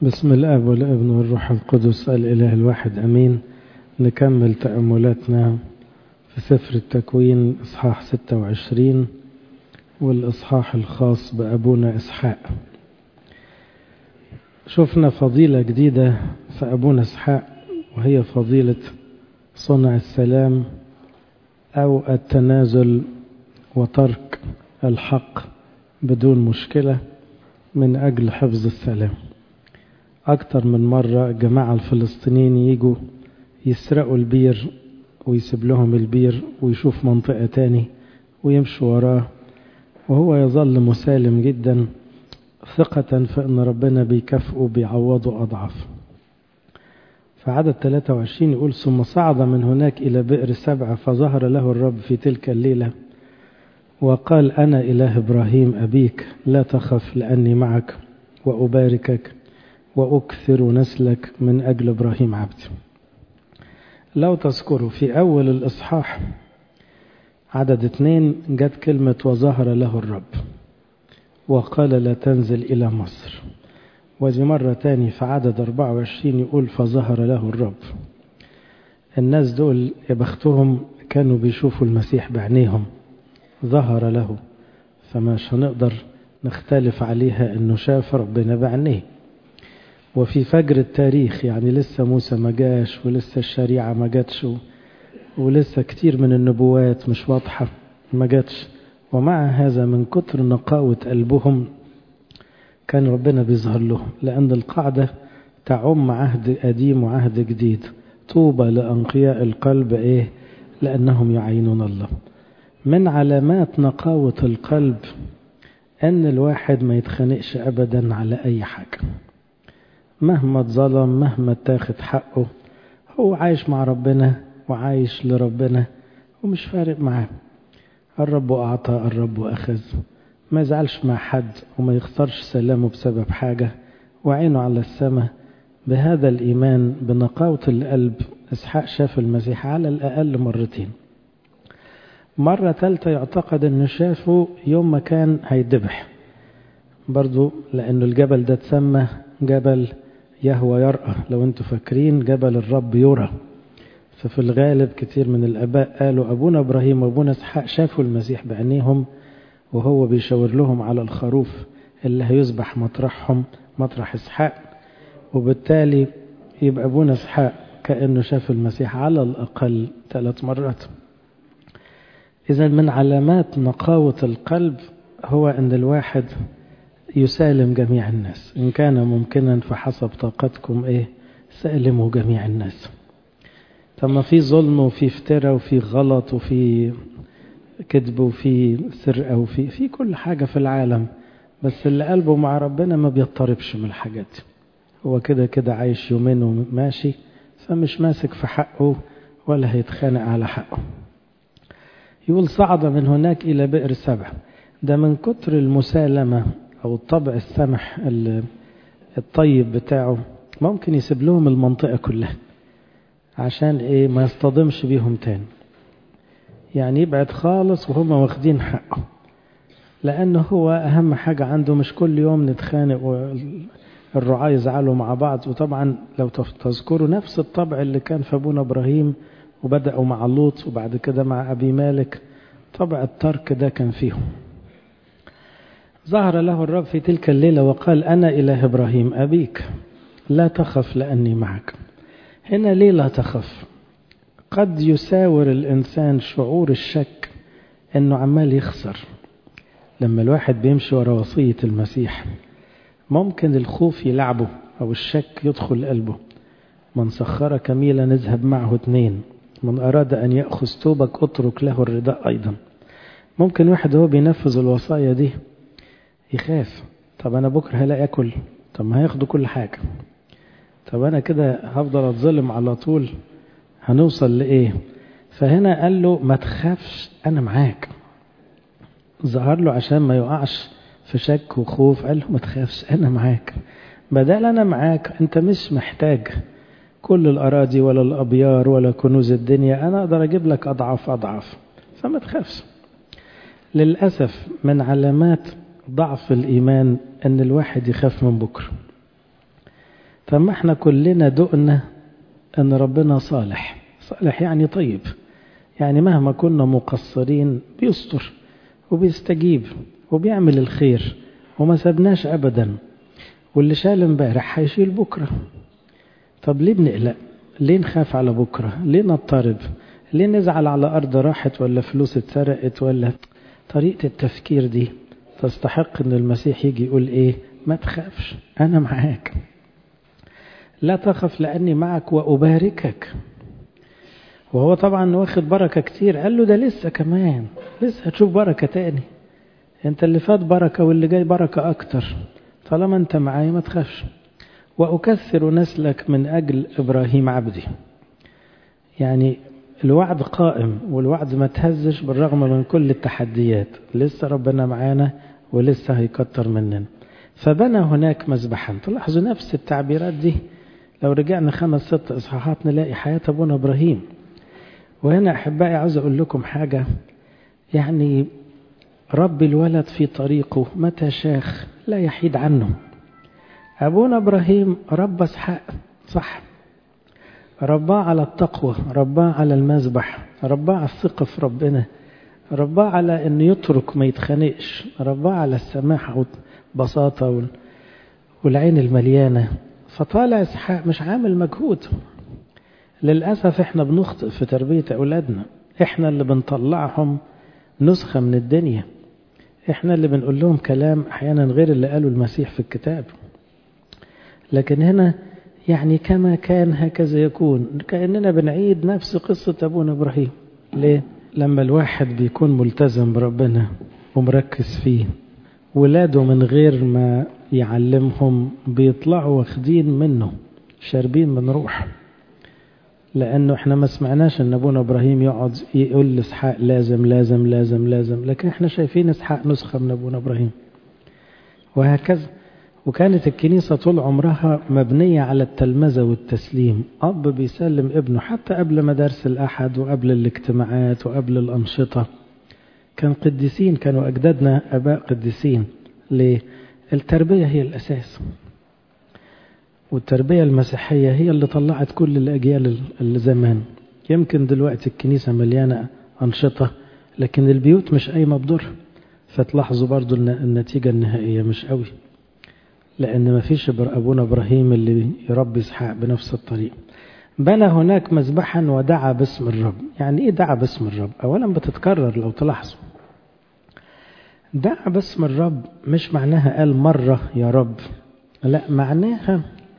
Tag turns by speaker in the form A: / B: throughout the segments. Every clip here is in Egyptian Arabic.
A: بسم الاب والابن والروح القدس الاله الواحد امين نكمل تاملاتنا في سفر التكوين اصحاح 26 والاصحاح الخاص بابونا اسحاق شفنا فضيله جديده في ابونا اسحاق وهي فضيله صنع السلام او التنازل وترك الحق بدون مشكله من اجل حفظ السلام أكتر من مرة الجماعة الفلسطينيين يجوا يسرقوا البير ويسيب لهم البير ويشوف منطقة تاني ويمشوا وراه وهو يظل مسالم جدا ثقة في أن ربنا بيكافئه بيعوضه أضعاف فعدد 23 يقول ثم صعد من هناك إلى بئر سبعة فظهر له الرب في تلك الليلة وقال أنا إله إبراهيم أبيك لا تخف لأني معك وأباركك وأكثر نسلك من أجل إبراهيم عبدي لو تذكروا في أول الإصحاح عدد اثنين جت كلمة وظهر له الرب وقال لا تنزل إلى مصر ودي مرة تاني في عدد 24 يقول فظهر له الرب الناس دول يا بختهم كانوا بيشوفوا المسيح بعينيهم ظهر له فمش هنقدر نختلف عليها انه شاف ربنا بعينيه وفي فجر التاريخ يعني لسه موسى ما جاش ولسه الشريعة ما جاتش ولسه كتير من النبوات مش واضحة ما جاتش ومع هذا من كتر نقاوة قلبهم كان ربنا بيظهر لهم لأن القاعدة تعم عهد قديم وعهد جديد طوبى لأنقياء القلب إيه لأنهم يعينون الله من علامات نقاوة القلب أن الواحد ما يتخانقش أبدا على أي حاجة مهما اتظلم مهما اتاخد حقه هو عايش مع ربنا وعايش لربنا ومش فارق معاه الرب أعطى الرب أخذ ما يزعلش مع حد وما يخسرش سلامه بسبب حاجة وعينه على السماء بهذا الإيمان بنقاوة القلب إسحاق شاف المسيح على الأقل مرتين مرة ثالثة يعتقد أنه شافه يوم ما كان هيدبح برضو لأنه الجبل ده تسمى جبل يهوى يرأى لو انتم فاكرين جبل الرب يرى ففي الغالب كتير من الآباء قالوا أبونا إبراهيم وأبونا إسحاق شافوا المسيح بعينيهم وهو بيشاور لهم على الخروف اللي هيذبح مطرحهم مطرح إسحاق وبالتالي يبقى أبونا إسحاق كأنه شاف المسيح على الأقل ثلاث مرات إذا من علامات نقاوة القلب هو أن الواحد يسالم جميع الناس إن كان ممكنا فحسب طاقتكم إيه سالموا جميع الناس طب ما في ظلم وفي افتراء وفي غلط وفي كذب وفي سرقة وفي في كل حاجة في العالم بس اللي قلبه مع ربنا ما بيضطربش من الحاجات دي هو كده كده عايش يومين وماشي فمش ماسك في حقه ولا هيتخانق على حقه يقول صعد من هناك إلى بئر سبع ده من كتر المسالمة أو الطبع السمح الطيب بتاعه ممكن يسيب لهم المنطقة كلها عشان إيه ما يصطدمش بيهم تاني يعني يبعد خالص وهم واخدين حقه لأنه هو أهم حاجة عنده مش كل يوم نتخانق والرعاة يزعلوا مع بعض وطبعا لو تذكروا نفس الطبع اللي كان في أبونا إبراهيم وبدأوا مع لوط وبعد كده مع أبي مالك طبع الترك ده كان فيهم ظهر له الرب في تلك الليلة وقال أنا إله إبراهيم أبيك لا تخف لأني معك هنا ليه لا تخف قد يساور الإنسان شعور الشك أنه عمال يخسر لما الواحد بيمشي ورا وصية المسيح ممكن الخوف يلعبه أو الشك يدخل قلبه من سخر كميلا نذهب معه اثنين من أراد أن يأخذ توبك اترك له الرداء أيضا ممكن واحد هو بينفذ الوصايا دي يخاف طب انا بكره هلاقي اكل طب ما هياخدوا كل حاجه طب انا كده هفضل اتظلم على طول هنوصل لايه فهنا قال له ما تخافش انا معاك ظهر له عشان ما يقعش في شك وخوف قال له ما تخافش انا معاك بدل انا معاك انت مش محتاج كل الاراضي ولا الابيار ولا كنوز الدنيا انا اقدر اجيب لك اضعاف اضعاف فما تخافش للاسف من علامات ضعف الإيمان أن الواحد يخاف من بكرة طب ما احنا كلنا دقنا ان ربنا صالح صالح يعني طيب يعني مهما كنا مقصرين بيستر وبيستجيب وبيعمل الخير وما سبناش ابدا واللي شال امبارح هيشيل بكره طب ليه بنقلق ليه نخاف على بكره ليه نضطرب ليه نزعل على ارض راحت ولا فلوس اتسرقت ولا طريقه التفكير دي تستحق ان المسيح يجي يقول ايه ما تخافش انا معاك لا تخف لاني معك واباركك وهو طبعا واخد بركه كتير قال له ده لسه كمان لسه هتشوف بركه تاني انت اللي فات بركه واللي جاي بركه اكتر طالما انت معايا ما تخافش واكثر نسلك من اجل ابراهيم عبدي يعني الوعد قائم والوعد ما تهزش بالرغم من كل التحديات لسه ربنا معانا ولسه هيكتر مننا فبنى هناك مذبحا تلاحظوا نفس التعبيرات دي لو رجعنا خمس ست اصحاحات نلاقي حياة ابونا ابراهيم وهنا احبائي عاوز اقول لكم حاجة يعني رب الولد في طريقه متى شاخ لا يحيد عنه ابونا ابراهيم رب اسحاق صح رباه على التقوى رباه على المذبح رباه على الثقة في ربنا رباه على انه يترك ما يتخانقش رباه على السماحة والبساطة والعين المليانة فطالع اسحاق مش عامل مجهود للأسف احنا بنخطئ في تربية أولادنا احنا اللي بنطلعهم نسخة من الدنيا احنا اللي بنقول لهم كلام احيانا غير اللي قاله المسيح في الكتاب لكن هنا يعني كما كان هكذا يكون كأننا بنعيد نفس قصة أبونا إبراهيم ليه؟ لما الواحد بيكون ملتزم بربنا ومركز فيه ولاده من غير ما يعلمهم بيطلعوا واخدين منه شاربين من روح لأنه احنا ما سمعناش ان ابونا ابراهيم يقعد يقول لاسحاق لازم لازم لازم لازم لكن احنا شايفين اسحاق نسخة من ابونا ابراهيم وهكذا وكانت الكنيسة طول عمرها مبنية على التلمذة والتسليم أب بيسلم ابنه حتى قبل مدارس الأحد وقبل الاجتماعات وقبل الأنشطة كان قديسين كانوا أجدادنا أباء قديسين ليه؟ التربية هي الأساس والتربية المسيحية هي اللي طلعت كل الأجيال الزمان يمكن دلوقتي الكنيسة مليانة أنشطة لكن البيوت مش قايمة بدور فتلاحظوا برضو النتيجة النهائية مش قوي لأن ما فيش أبونا إبراهيم اللي يربي إسحاق بنفس الطريقة بنى هناك مذبحا ودعا باسم الرب يعني إيه دعا باسم الرب أولا بتتكرر لو تلاحظوا دعا باسم الرب مش معناها قال مرة يا رب لا معناها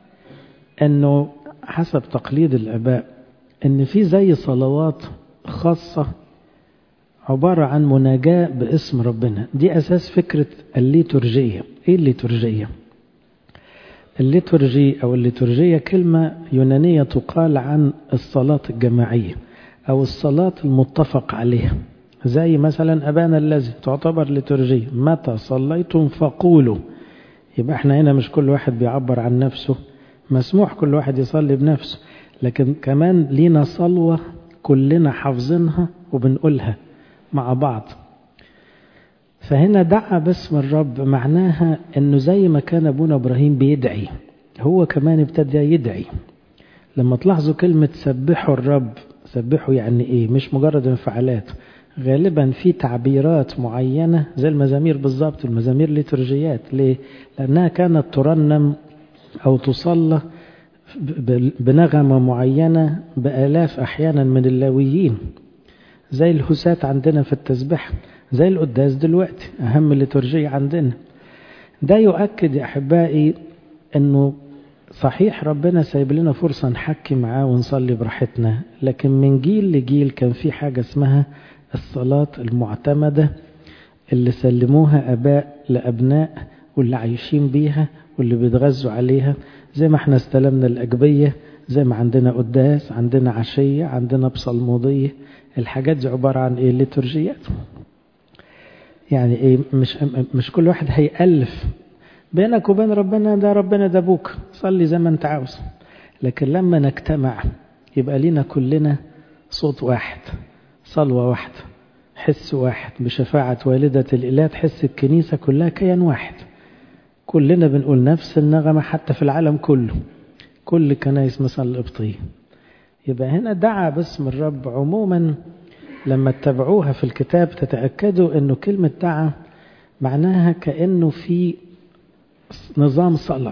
A: أنه حسب تقليد الآباء أن في زي صلوات خاصة عبارة عن مناجاة باسم ربنا دي أساس فكرة الليتورجية إيه الليتورجية؟ الليتورجي أو الليتورجية كلمة يونانية تقال عن الصلاة الجماعية أو الصلاة المتفق عليها زي مثلا أبانا الذي تعتبر ليتورجية متى صليتم فقولوا يبقى احنا هنا مش كل واحد بيعبر عن نفسه مسموح كل واحد يصلي بنفسه لكن كمان لينا صلوة كلنا حافظينها وبنقولها مع بعض فهنا دعا باسم الرب معناها انه زي ما كان ابونا ابراهيم بيدعي هو كمان ابتدى يدعي لما تلاحظوا كلمة سبحوا الرب سبحوا يعني ايه مش مجرد انفعالات غالبا في تعبيرات معينة زي المزامير بالظبط المزامير ليترجيات ليه لانها كانت ترنم او تصلى بنغمة معينة بآلاف أحيانا من اللاويين زي الهسات عندنا في التسبيح زي القداس دلوقتي أهم الليتورجية عندنا ده يؤكد يا أحبائي أنه صحيح ربنا سايب لنا فرصة نحكي معاه ونصلي براحتنا لكن من جيل لجيل كان في حاجة اسمها الصلاة المعتمدة اللي سلموها أباء لأبناء واللي عايشين بيها واللي بيتغذوا عليها زي ما احنا استلمنا الأجبية زي ما عندنا قداس عندنا عشية عندنا بصلمودية الحاجات دي عبارة عن ايه ليتورجيات يعني ايه مش مش كل واحد هيألف بينك وبين ربنا ده ربنا ده ابوك صلي زي ما انت عاوز لكن لما نجتمع يبقى لينا كلنا صوت واحد صلوة واحدة حس واحد بشفاعة والدة الإله تحس الكنيسة كلها كيان واحد كلنا بنقول نفس النغمة حتى في العالم كله كل كنايس مثلا القبطية يبقى هنا دعا باسم الرب عموما لما تتابعوها في الكتاب تتأكدوا أنه كلمة دعا معناها كأنه في نظام صلاة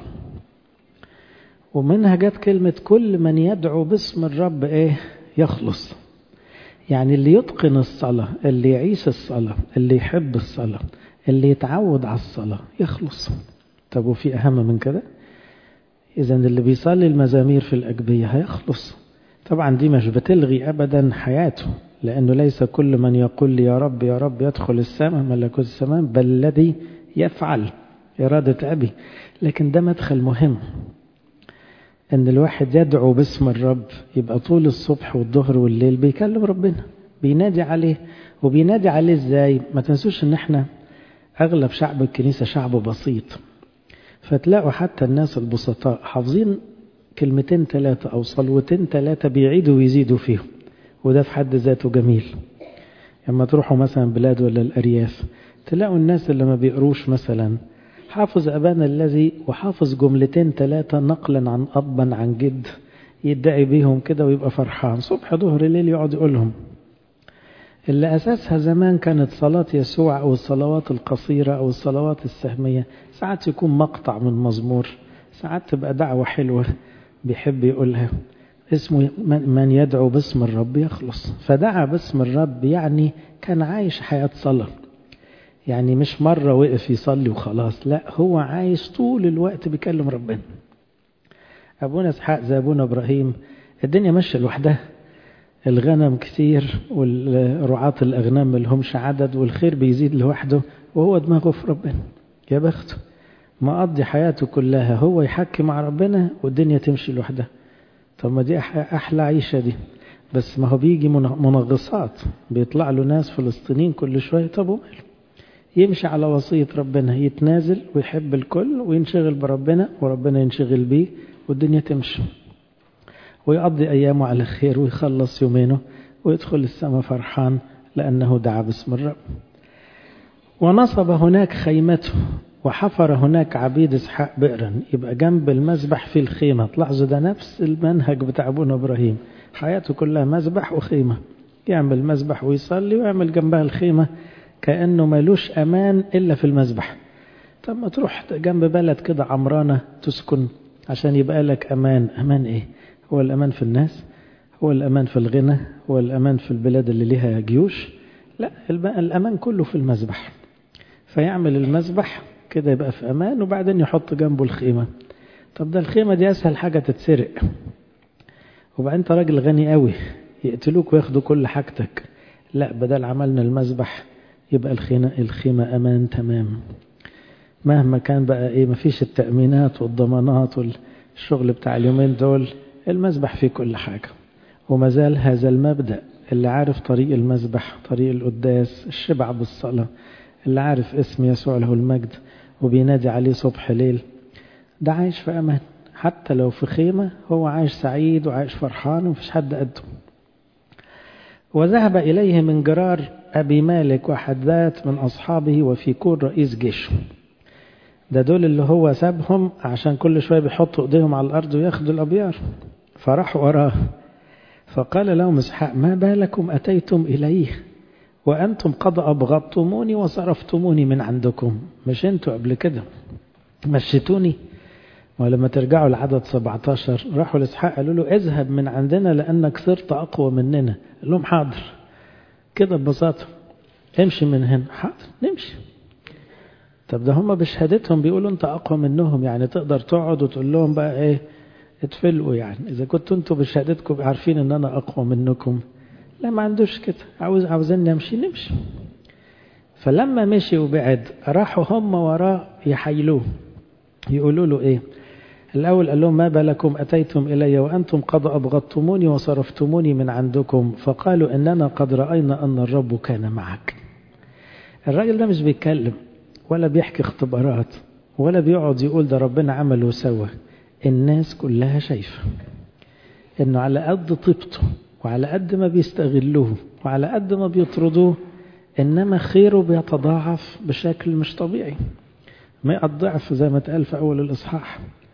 A: ومنها جت كلمة كل من يدعو باسم الرب ايه يخلص يعني اللي يتقن الصلاة اللي يعيش الصلاة اللي يحب الصلاة اللي يتعود على الصلاة يخلص طب وفي أهم من كده إذا اللي بيصلي المزامير في الأجبية هيخلص طبعا دي مش بتلغي أبدا حياته لأنه ليس كل من يقول لي يا رب يا رب يدخل السماء ملكوت السماء بل الذي يفعل إرادة أبي لكن ده مدخل مهم ان الواحد يدعو باسم الرب يبقى طول الصبح والظهر والليل بيكلم ربنا بينادي عليه وبينادي عليه ازاي ما تنسوش ان احنا اغلب شعب الكنيسة شعب بسيط فتلاقوا حتى الناس البسطاء حافظين كلمتين ثلاثة او صلوتين ثلاثة بيعيدوا ويزيدوا فيهم وده في حد ذاته جميل لما تروحوا مثلا بلاد ولا الارياف تلاقوا الناس اللي ما بيقروش مثلا حافظ أبانا الذي وحافظ جملتين ثلاثة نقلا عن أبا عن جد يدعي بيهم كده ويبقى فرحان صبح ظهر ليل يقعد يقولهم اللي أساسها زمان كانت صلاة يسوع أو الصلوات القصيرة أو الصلوات السهمية ساعات يكون مقطع من مزمور ساعات تبقى دعوة حلوة بيحب يقولها اسمه من يدعو باسم الرب يخلص فدعا باسم الرب يعني كان عايش حياة صلاة يعني مش مرة وقف يصلي وخلاص لا هو عايش طول الوقت بيكلم ربنا أبونا إسحاق زي أبونا إبراهيم الدنيا ماشية لوحدها الغنم كتير والرعاة الأغنام ملهمش عدد والخير بيزيد لوحده وهو دماغه في ربنا يا بخته ما قضي حياته كلها هو يحكي مع ربنا والدنيا تمشي لوحدها طب ما دي أحلى عيشة دي بس ما هو بيجي منغصات بيطلع له ناس فلسطينيين كل شوية طب وماله يمشي على وصية ربنا يتنازل ويحب الكل وينشغل بربنا وربنا ينشغل بيه والدنيا تمشي ويقضي أيامه على خير ويخلص يومينه ويدخل السماء فرحان لأنه دعا باسم الرب ونصب هناك خيمته وحفر هناك عبيد اسحاق بئرا يبقى جنب المذبح في الخيمة تلاحظوا ده نفس المنهج بتاع ابونا ابراهيم حياته كلها مذبح وخيمة يعمل مذبح ويصلي ويعمل جنبها الخيمة كأنه ملوش أمان إلا في المذبح طب ما تروح جنب بلد كده عمرانة تسكن عشان يبقى لك أمان أمان إيه هو الأمان في الناس هو الأمان في الغنى هو الأمان في البلاد اللي ليها جيوش لا الأمان كله في المذبح فيعمل المذبح كده يبقى في أمان وبعدين يحط جنبه الخيمة طب ده الخيمة دي أسهل حاجة تتسرق وبعدين أنت راجل غني قوي يقتلوك وياخدوا كل حاجتك لا بدل عملنا المذبح يبقى الخيمة, الخيمة أمان تمام مهما كان بقى إيه مفيش التأمينات والضمانات والشغل بتاع اليومين دول المذبح فيه كل حاجة وما زال هذا المبدأ اللي عارف طريق المذبح طريق القداس الشبع بالصلاة اللي عارف اسم يسوع له المجد وبينادي عليه صبح ليل ده عايش في أمان حتى لو في خيمة هو عايش سعيد وعايش فرحان ومفيش حد قده وذهب إليه من جرار أبي مالك وحدات من أصحابه وفي كون رئيس جيشه ده دول اللي هو سابهم عشان كل شوية بيحطوا ايديهم على الأرض وياخدوا الأبيار فراحوا وراه فقال لهم اسحاق ما بالكم أتيتم إليه وأنتم قد أبغضتموني وصرفتموني من عندكم مش أنتوا قبل كده مشيتوني ولما ترجعوا لعدد 17 راحوا لإسحاق قالوا له اذهب من عندنا لأنك صرت أقوى مننا قال لهم حاضر كده ببساطة امشي من هنا حاضر نمشي طب ده هم بشهادتهم بيقولوا انت اقوى منهم يعني تقدر تقعد وتقول لهم بقى ايه اتفلقوا يعني اذا كنتوا انتوا بشهادتكم عارفين ان انا اقوى منكم لا ما عندوش كده عاوز عاوزين نمشي نمشي فلما مشي وبعد راحوا هم وراه يحيلوه يقولوا له ايه الأول قال لهم ما بالكم أتيتم إلي وأنتم قد أبغضتموني وصرفتموني من عندكم فقالوا إننا قد رأينا أن الرب كان معك الراجل ده مش بيتكلم ولا بيحكي اختبارات ولا بيقعد يقول ده ربنا عمل وسوى الناس كلها شايفة إنه على قد طيبته وعلى قد ما بيستغلوه وعلى قد ما بيطردوه إنما خيره بيتضاعف بشكل مش طبيعي مئة ضعف زي ما اتقال في أول الإصحاح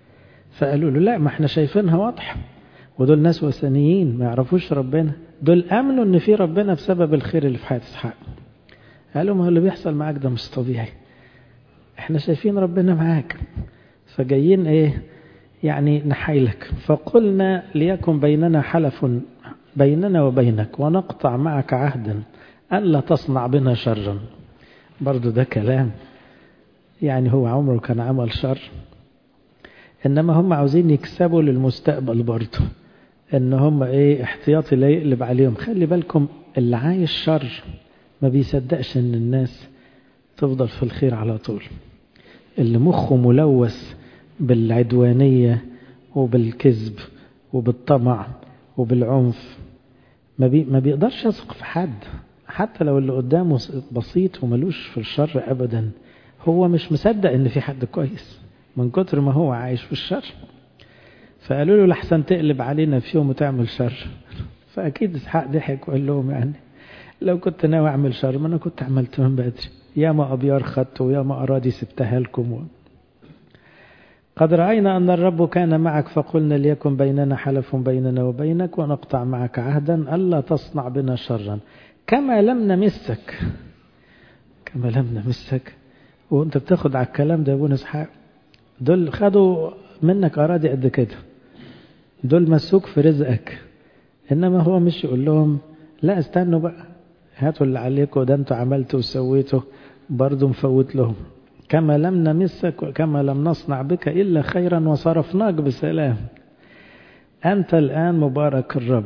A: فقالوا له لا ما احنا شايفينها واضحة ودول ناس وثنيين ما يعرفوش ربنا دول امنوا ان في ربنا بسبب الخير اللي في حياة اسحاق قالوا ما هو اللي بيحصل معاك ده مش طبيعي احنا شايفين ربنا معاك فجايين ايه يعني نحايلك فقلنا ليكن بيننا حلف بيننا وبينك ونقطع معك عهدا ألا تصنع بنا شرا برضو ده كلام يعني هو عمره كان عمل شر إنما هم عاوزين يكسبوا للمستقبل برضو إن هم إيه احتياطي لا يقلب عليهم خلي بالكم اللي عايش شر ما بيصدقش إن الناس تفضل في الخير على طول اللي مخه ملوث بالعدوانية وبالكذب وبالطمع وبالعنف ما, بي ما بيقدرش يثق في حد حتى لو اللي قدامه بسيط وملوش في الشر أبدا هو مش مصدق إن في حد كويس من كتر ما هو عايش في الشر فقالوا له لحسن تقلب علينا في يوم وتعمل شر فأكيد إسحاق ضحك وقال لهم يعني لو كنت ناوي أعمل شر ما أنا كنت عملت من بدري يا ما أبيار خدت ويا ما أراضي سبتها لكم و... قد رأينا أن الرب كان معك فقلنا ليكن بيننا حلف بيننا وبينك ونقطع معك عهدا ألا تصنع بنا شرا كما لم نمسك كما لم نمسك وانت بتاخد على الكلام ده يا ابونا اسحاق دول خدوا منك أراضي قد كده دول مسوك في رزقك إنما هو مش يقول لهم لا استنوا بقى هاتوا اللي عليكم ده انتوا عملتوا وسويتوا برضه مفوت لهم كما لم نمسك وكما لم نصنع بك إلا خيرا وصرفناك بسلام أنت الآن مبارك الرب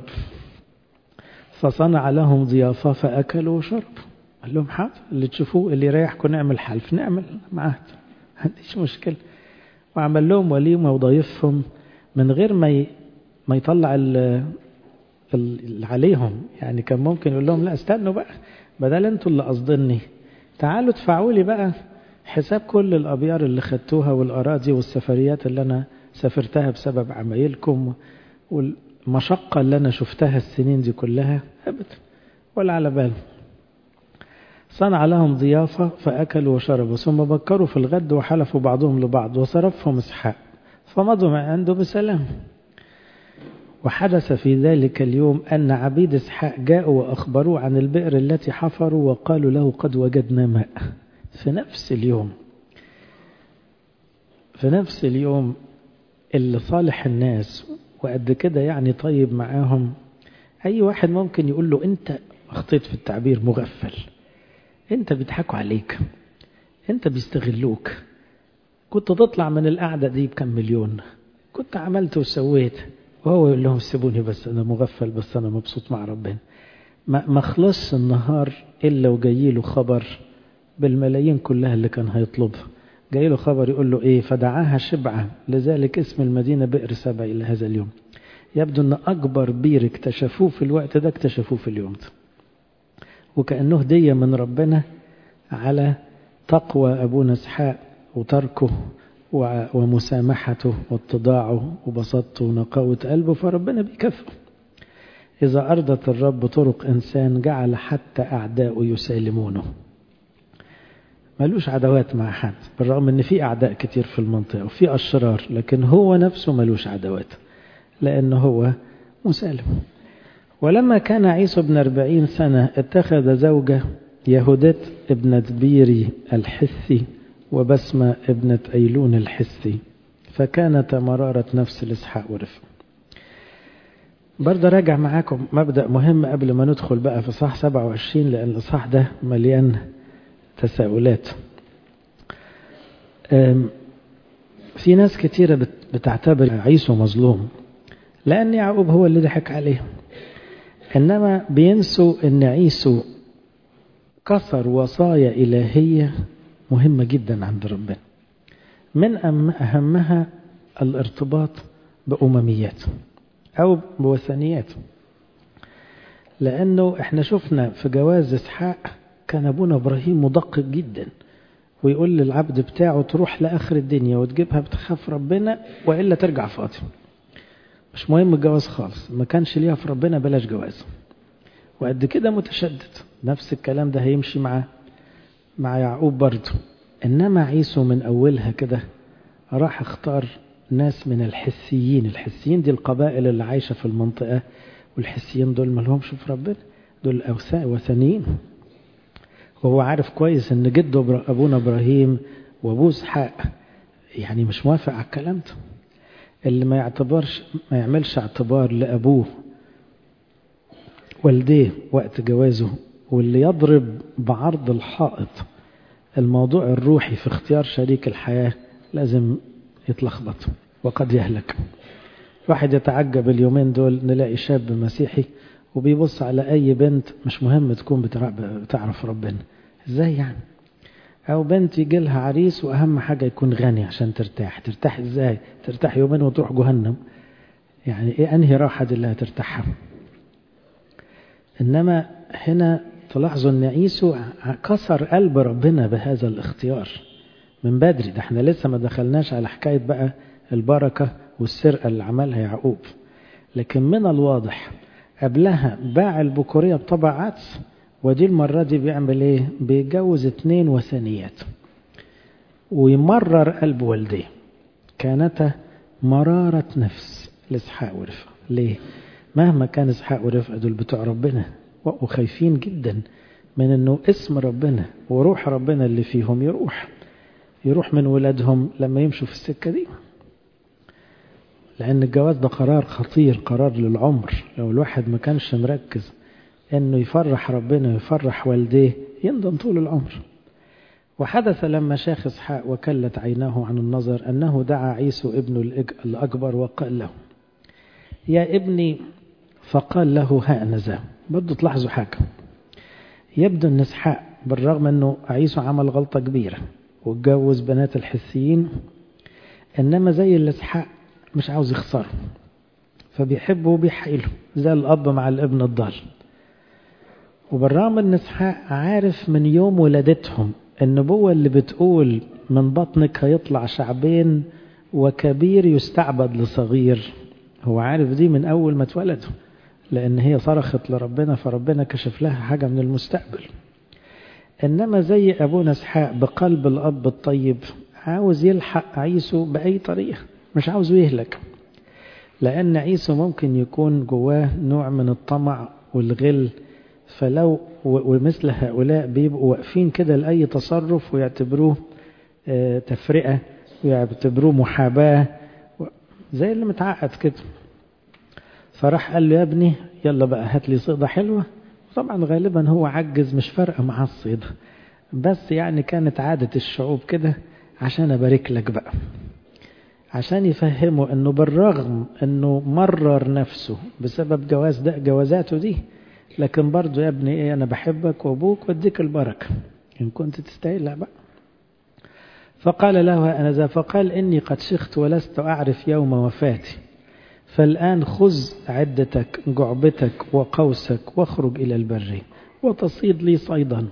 A: فصنع لهم ضيافة فأكلوا وشربوا قال لهم حاضر اللي تشوفوه اللي يريحكم نعمل حلف نعمل معاه ما عنديش مشكلة وعمل لهم وليمة وضيفهم من غير ما ي... ما يطلع ال... اللي عليهم يعني كان ممكن يقول لهم لا استنوا بقى بدل انتوا اللي قصدني تعالوا ادفعوا لي بقى حساب كل الأبيار اللي خدتوها والأراضي والسفريات اللي أنا سافرتها بسبب عمايلكم والمشقة اللي أنا شفتها السنين دي كلها أبدا ولا على بال صنع لهم ضيافة فأكلوا وشربوا ثم بكروا في الغد وحلفوا بعضهم لبعض وصرفهم إسحاق فمضوا ما عنده بسلام وحدث في ذلك اليوم أن عبيد إسحاق جاءوا وأخبروه عن البئر التي حفروا وقالوا له قد وجدنا ماء في نفس اليوم في نفس اليوم اللي صالح الناس وقد كده يعني طيب معاهم أي واحد ممكن يقول له أنت أخطيت في التعبير مغفل أنت بيضحكوا عليك أنت بيستغلوك كنت تطلع من القعدة دي بكم مليون كنت عملت وسويت وهو يقول لهم سيبوني بس أنا مغفل بس أنا مبسوط مع ربنا ما خلصش النهار إلا وجاي له خبر بالملايين كلها اللي كان هيطلبها جاي له خبر يقول له ايه فدعاها شبعة لذلك اسم المدينة بئر سبع إلى هذا اليوم يبدو ان اكبر بير اكتشفوه في الوقت ده اكتشفوه في اليوم ده وكأنه هدية من ربنا على تقوى أبونا اسحاق وتركه ومسامحته واتضاعه وبساطته ونقاوة قلبه فربنا بيكافئه إذا أرضت الرب طرق إنسان جعل حتى أعداؤه يسالمونه ملوش عداوات مع حد بالرغم ان في اعداء كتير في المنطقة وفي اشرار لكن هو نفسه ملوش عداوات لانه هو مسالم ولما كان عيسى بن أربعين سنة اتخذ زوجة يهودت ابنة بيري الحثي وبسمة ابنة أيلون الحثي فكانت مرارة نفس الإسحاق ورفق برضه راجع معاكم مبدأ مهم قبل ما ندخل بقى في صح 27 لأن الإصحاح ده مليان تساؤلات في ناس كتيرة بتعتبر عيسو مظلوم لأن يعقوب هو اللي ضحك عليه إنما بينسوا أن عيسو كسر وصايا إلهية مهمة جدا عند ربنا من أهمها الارتباط بأمميات أو بوثنيات لأنه احنا شفنا في جواز إسحاق كان أبونا إبراهيم مدقق جدا ويقول للعبد بتاعه تروح لآخر الدنيا وتجيبها بتخاف ربنا وإلا ترجع فاضي مش مهم الجواز خالص ما كانش ليها في ربنا بلاش جواز وقد كده متشدد نفس الكلام ده هيمشي مع مع يعقوب برضه إنما عيسو من أولها كده راح اختار ناس من الحسيين الحسيين دي القبائل اللي عايشة في المنطقة والحسيين دول ملهمش في ربنا دول أوثاء وثنيين وهو عارف كويس ان جده ابونا ابراهيم وابوه اسحاق يعني مش موافق على الكلام ده اللي ما يعتبرش ما يعملش اعتبار لابوه والديه وقت جوازه واللي يضرب بعرض الحائط الموضوع الروحي في اختيار شريك الحياة لازم يتلخبط وقد يهلك واحد يتعجب اليومين دول نلاقي شاب مسيحي وبيبص على أي بنت مش مهم تكون بتعرف ربنا ازاي يعني أو بنت يجي لها عريس وأهم حاجة يكون غني عشان ترتاح ترتاح ازاي ترتاح يومين وتروح جهنم يعني ايه أنهي راحة دي اللي هترتاحها إنما هنا تلاحظوا أن عيسو كسر قلب ربنا بهذا الاختيار من بدري ده احنا لسه ما دخلناش على حكاية بقى البركة والسرقة اللي عملها يعقوب لكن من الواضح قبلها باع البكورية بطبع عدس ودي المرة دي بيعمل ايه بيتجوز اتنين وثنيات ويمرر قلب والديه كانت مرارة نفس لإسحاق ورفقة ليه مهما كان إسحاق ورفقة دول بتوع ربنا وخايفين جدا من انه اسم ربنا وروح ربنا اللي فيهم يروح يروح من ولادهم لما يمشوا في السكة دي لأن الجواز ده قرار خطير قرار للعمر لو الواحد ما كانش مركز انه يفرح ربنا ويفرح والديه يندم طول العمر وحدث لما شاخ اسحاق وكلت عيناه عن النظر انه دعا عيسو ابنه الاكبر وقال له يا ابني فقال له هانذا برضه تلاحظوا حاجه يبدو ان اسحاق بالرغم انه عيسو عمل غلطه كبيره واتجوز بنات الحسيين انما زي اللي اسحاق مش عاوز يخسره فبيحبه وبيحيله زي الاب مع الابن الضال وبالرغم ان اسحاق عارف من يوم ولادتهم النبوة اللي بتقول من بطنك هيطلع شعبين وكبير يستعبد لصغير هو عارف دي من أول ما اتولدوا لأن هي صرخت لربنا فربنا كشف لها حاجة من المستقبل إنما زي أبونا اسحاق بقلب الأب الطيب عاوز يلحق عيسو بأي طريقة مش عاوزه يهلك لأن عيسو ممكن يكون جواه نوع من الطمع والغل فلو ومثل هؤلاء بيبقوا واقفين كده لأي تصرف ويعتبروه تفرقة ويعتبروه محاباة زي اللي متعقد كده فراح قال له يا ابني يلا بقى هات لي صيدة حلوة طبعا غالبا هو عجز مش فارقة مع الصيدة بس يعني كانت عادة الشعوب كده عشان أبارك لك بقى عشان يفهموا انه بالرغم انه مرر نفسه بسبب جواز ده جوازاته دي لكن برضه يا ابني ايه انا بحبك وابوك واديك البركه ان كنت تستاهل بقى فقال له انا ذا فقال اني قد شخت ولست اعرف يوم وفاتي فالان خذ عدتك جعبتك وقوسك واخرج الى البر وتصيد لي صيدا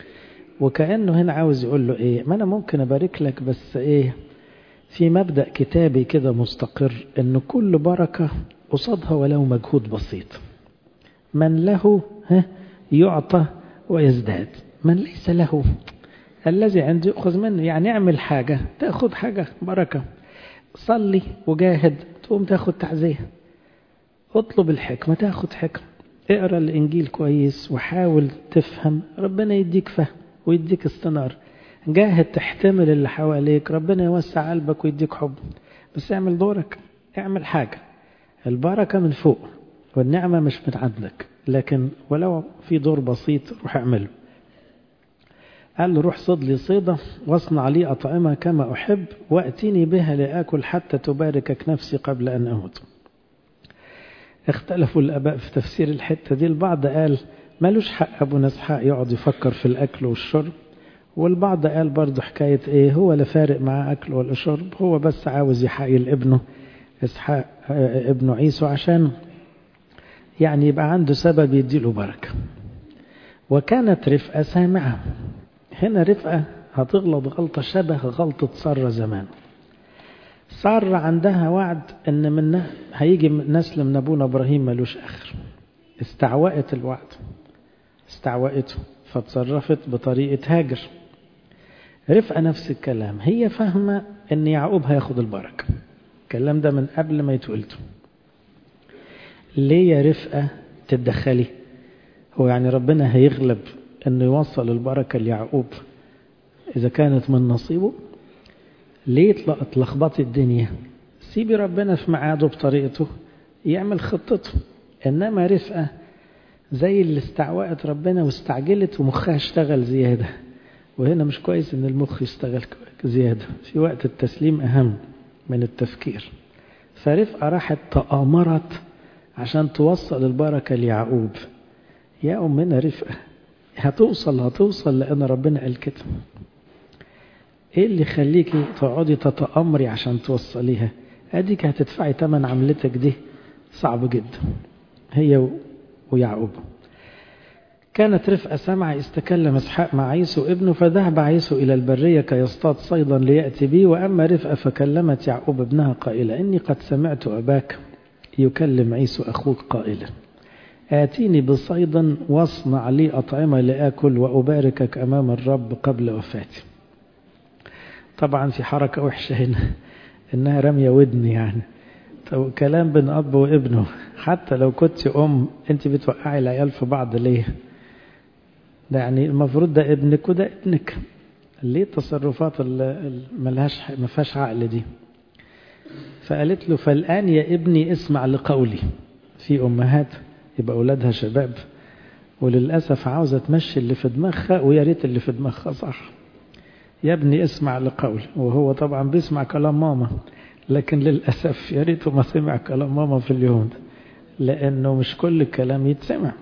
A: وكانه هنا عاوز يقول له ايه ما انا ممكن ابارك لك بس ايه في مبدا كتابي كده مستقر ان كل بركه قصادها ولو مجهود بسيط من له يعطى ويزداد من ليس له الذي عنده يأخذ منه يعني اعمل حاجة تأخذ حاجة بركة صلي وجاهد تقوم تاخد تعزية اطلب الحكمة تاخد حكمة اقرا الإنجيل كويس وحاول تفهم ربنا يديك فهم ويديك استنار جاهد تحتمل اللي حواليك ربنا يوسع قلبك ويديك حب بس اعمل دورك اعمل حاجة البركة من فوق والنعمة مش من عندك لكن ولو في دور بسيط روح اعمله قال له روح صد لي صيدة واصنع لي أطعمة كما أحب وأتيني بها لآكل حتى تباركك نفسي قبل أن أموت اختلفوا الآباء في تفسير الحتة دي البعض قال ملوش حق أبو اسحاق يقعد يفكر في الأكل والشرب والبعض قال برضه حكاية إيه هو لا فارق معاه أكل ولا شرب هو بس عاوز يحايل ابنه إسحاق ابنه عيسو عشان يعني يبقى عنده سبب يديله بركة وكانت رفقة سامعة هنا رفقة هتغلط غلطة شبه غلطة سارة زمان سارة عندها وعد ان منه هيجي نسل من ابونا ابراهيم ملوش اخر استعوأت الوعد استعوأته فتصرفت بطريقة هاجر رفقة نفس الكلام هي فاهمة ان يعقوب هياخد البركة الكلام ده من قبل ما يتولدوا ليه يا رفقة تتدخلي هو يعني ربنا هيغلب انه يوصل البركة ليعقوب اذا كانت من نصيبه ليه تلخبطي الدنيا سيبي ربنا في ميعاده بطريقته يعمل خطته انما رفقة زي اللي استعوقت ربنا واستعجلت ومخها اشتغل زيادة وهنا مش كويس ان المخ يشتغل زيادة في وقت التسليم اهم من التفكير فرفقة راحت تآمرت عشان توصل البركة ليعقوب يا أمنا رفقة هتوصل هتوصل لأن ربنا قال كده ايه اللي يخليكي تقعدي تتأمري عشان توصليها اديك هتدفعي تمن عملتك دي صعب جدا هي ويعقوب كانت رفقة سمع استكلم اسحاق مع عيسو ابنه فذهب عيسو إلى البرية كيصطاد صيدا ليأتي به وأما رفقة فكلمت يعقوب ابنها قائلة إني قد سمعت أباك يكلم عيسو أخوك قائلا آتيني بصيدا واصنع لي أطعمة لآكل وأباركك أمام الرب قبل وفاتي طبعا في حركة وحشة هنا إنها رمية ودن يعني طب كلام بين أب وابنه حتى لو كنت أم أنت بتوقعي العيال في بعض ليه ده يعني المفروض ده ابنك وده ابنك ليه التصرفات اللي ملهاش ما فيهاش عقل دي فقالت له فالآن يا ابني اسمع لقولي في أمهات يبقى أولادها شباب وللأسف عاوزة تمشي اللي في دماغها ويا ريت اللي في دماغها صح يا ابني اسمع لقولي وهو طبعا بيسمع كلام ماما لكن للأسف يا ريته ما سمع كلام ماما في اليوم ده لأنه مش كل الكلام يتسمع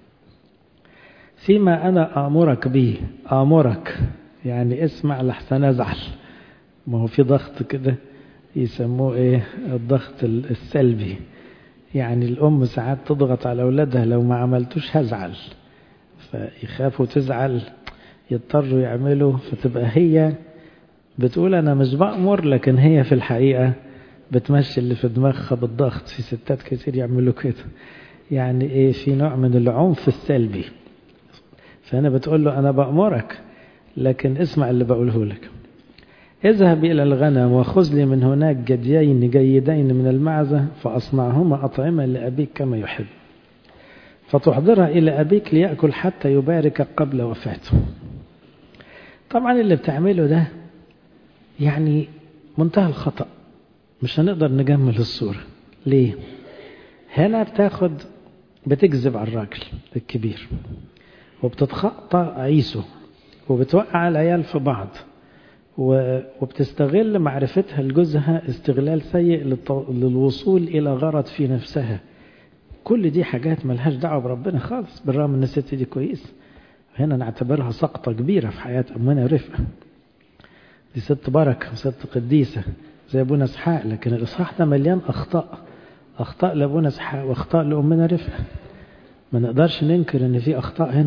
A: فيما أنا آمرك به آمرك يعني اسمع لحسن أزعل ما هو في ضغط كده يسموه ايه الضغط السلبي يعني الأم ساعات تضغط على أولادها لو ما عملتوش هزعل فيخافوا تزعل يضطروا يعملوا فتبقى هي بتقول أنا مش بأمر لكن هي في الحقيقة بتمشي اللي في دماغها بالضغط في ستات كتير يعملوا كده يعني ايه في نوع من العنف السلبي فأنا بتقول له أنا بأمرك لكن اسمع اللي بقوله لك اذهب إلى الغنم وخذ لي من هناك جديين جيدين من المعزة فأصنعهما أطعمة لأبيك كما يحب فتحضرها إلى أبيك ليأكل حتى يبارك قبل وفاته طبعا اللي بتعمله ده يعني منتهى الخطأ مش هنقدر نجمل الصورة ليه هنا بتاخد بتكذب على الراجل الكبير وبتتخطى عيسو وبتوقع العيال في بعض وبتستغل معرفتها لجوزها استغلال سيء للوصول إلى غرض في نفسها كل دي حاجات ملهاش دعوة بربنا خالص بالرغم ان الست دي كويس هنا نعتبرها سقطة كبيرة في حياة أمنا رفقة دي ست بركة وست قديسة زي أبونا اسحاق لكن الإصحاح ده مليان أخطاء أخطاء لأبونا اسحاق وأخطاء لأمنا رفقة ما نقدرش ننكر ان في أخطاء هنا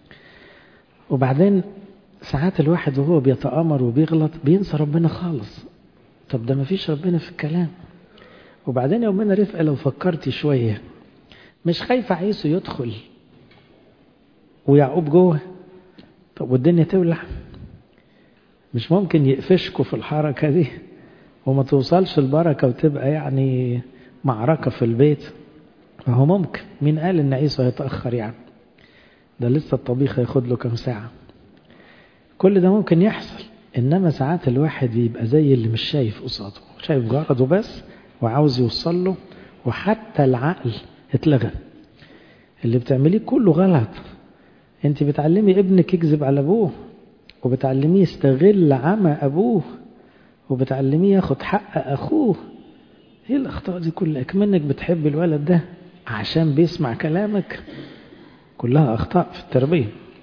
A: وبعدين ساعات الواحد وهو بيتآمر وبيغلط بينسى ربنا خالص طب ده ما فيش ربنا في الكلام وبعدين يومنا رفقة لو فكرتي شوية مش خايفة عيسو يدخل ويعقوب جوه طب والدنيا تولع مش ممكن يقفشكوا في الحركة دي وما توصلش البركة وتبقى يعني معركة في البيت فهو ممكن مين قال ان عيسو هيتأخر يعني ده لسه الطبيخ هياخد له كام ساعة كل ده ممكن يحصل إنما ساعات الواحد يبقى زي اللي مش شايف قصاده شايف جرده بس وعاوز يوصل له وحتى العقل اتلغى اللي بتعمليه كله غلط انت بتعلمي ابنك يكذب على ابوه وبتعلميه يستغل عمى ابوه وبتعلميه ياخد حق اخوه ايه الاخطاء دي كلها كمنك بتحب الولد ده عشان بيسمع كلامك كلها اخطاء في التربيه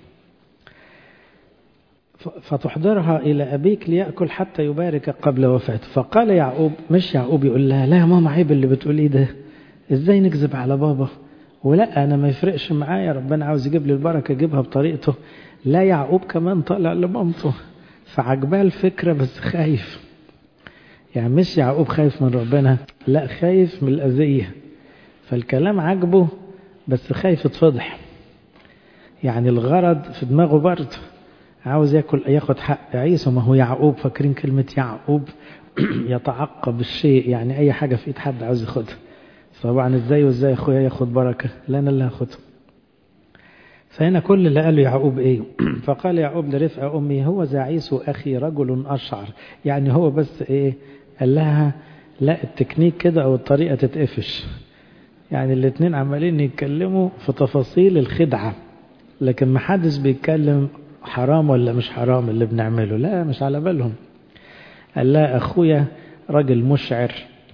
A: فتحضرها إلى أبيك ليأكل حتى يبارك قبل وفاته فقال يعقوب مش يعقوب يقول لها لا يا ماما عيب اللي بتقوليه ده إزاي نكذب على بابا ولا أنا ما يفرقش معايا ربنا عاوز يجيب لي البركة يجيبها بطريقته لا يعقوب كمان طالع لمامته فعجباه الفكرة بس خايف يعني مش يعقوب خايف من ربنا لا خايف من الأذية فالكلام عجبه بس خايف يتفضح يعني الغرض في دماغه برضه عاوز ياكل ياخد حق عيسى ما هو يعقوب فاكرين كلمة يعقوب يتعقب الشيء يعني أي حاجة في إيد حد عاوز ياخدها طبعا ازاي وازاي اخويا ياخد بركة لا انا اللي هاخدها فهنا كل اللي قاله يعقوب ايه فقال يعقوب لرفقة امي هو ذا عيسو اخي رجل اشعر يعني هو بس ايه قال لها لا التكنيك كده او الطريقة تتقفش يعني الاتنين عمالين يتكلموا في تفاصيل الخدعة لكن ما حدش بيتكلم حرام ولا مش حرام اللي بنعمله لا مش على بالهم قال لا اخويا راجل مشعر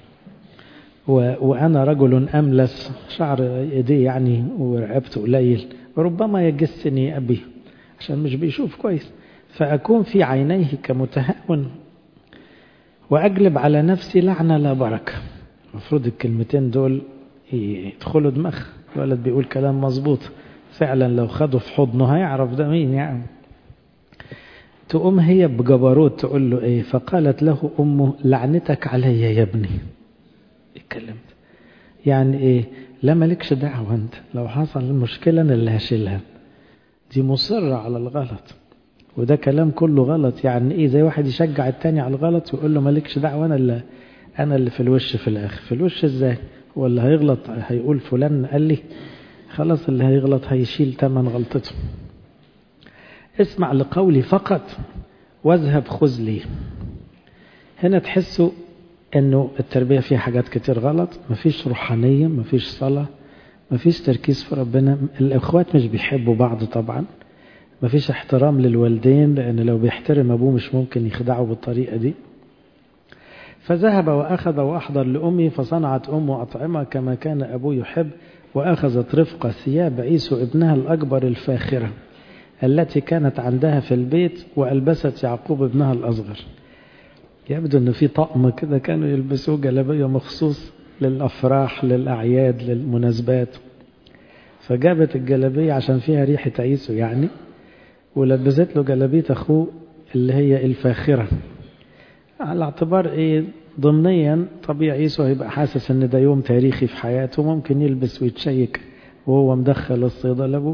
A: وأنا رجل أملس شعر يدي يعني ورقبته قليل وربما يجسني أبي عشان مش بيشوف كويس فأكون في عينيه كمتهاون وأجلب على نفسي لعنة لا بركة المفروض الكلمتين دول يدخلوا دماغ الولد بيقول كلام مظبوط فعلا لو خده في حضنه هيعرف ده مين يعني تقوم هي بجبروت تقول له ايه فقالت له امه لعنتك علي يا ابني اتكلمت يعني ايه لا مالكش دعوة انت لو حصل المشكلة انا اللي هشيلها دي مصرة على الغلط وده كلام كله غلط يعني ايه زي واحد يشجع التاني على الغلط ويقول له مالكش دعوة انا اللي انا اللي في الوش في الاخر في الوش ازاي هو اللي هيغلط هيقول فلان قال لي خلاص اللي هيغلط هيشيل تمن غلطته اسمع لقولي فقط واذهب خذ لي هنا تحسوا انه التربية فيها حاجات كتير غلط مفيش روحانية مفيش صلاة مفيش تركيز في ربنا الاخوات مش بيحبوا بعض طبعا مفيش احترام للوالدين لان لو بيحترم ابوه مش ممكن يخدعه بالطريقة دي فذهب واخذ واحضر لامي فصنعت امه اطعمة كما كان ابوه يحب واخذت رفقة ثياب عيسو ابنها الاكبر الفاخرة التي كانت عندها في البيت والبست يعقوب ابنها الاصغر يبدو ان في طقم كده كانوا يلبسوه جلابيه مخصوص للافراح للاعياد للمناسبات فجابت الجلابيه عشان فيها ريحه عيسو يعني ولبست له جلابيه اخوه اللي هي الفاخره على اعتبار ايه ضمنيا طبيعي عيسو هيبقى حاسس ان ده يوم تاريخي في حياته ممكن يلبس ويتشيك وهو مدخل الصيدله ابوه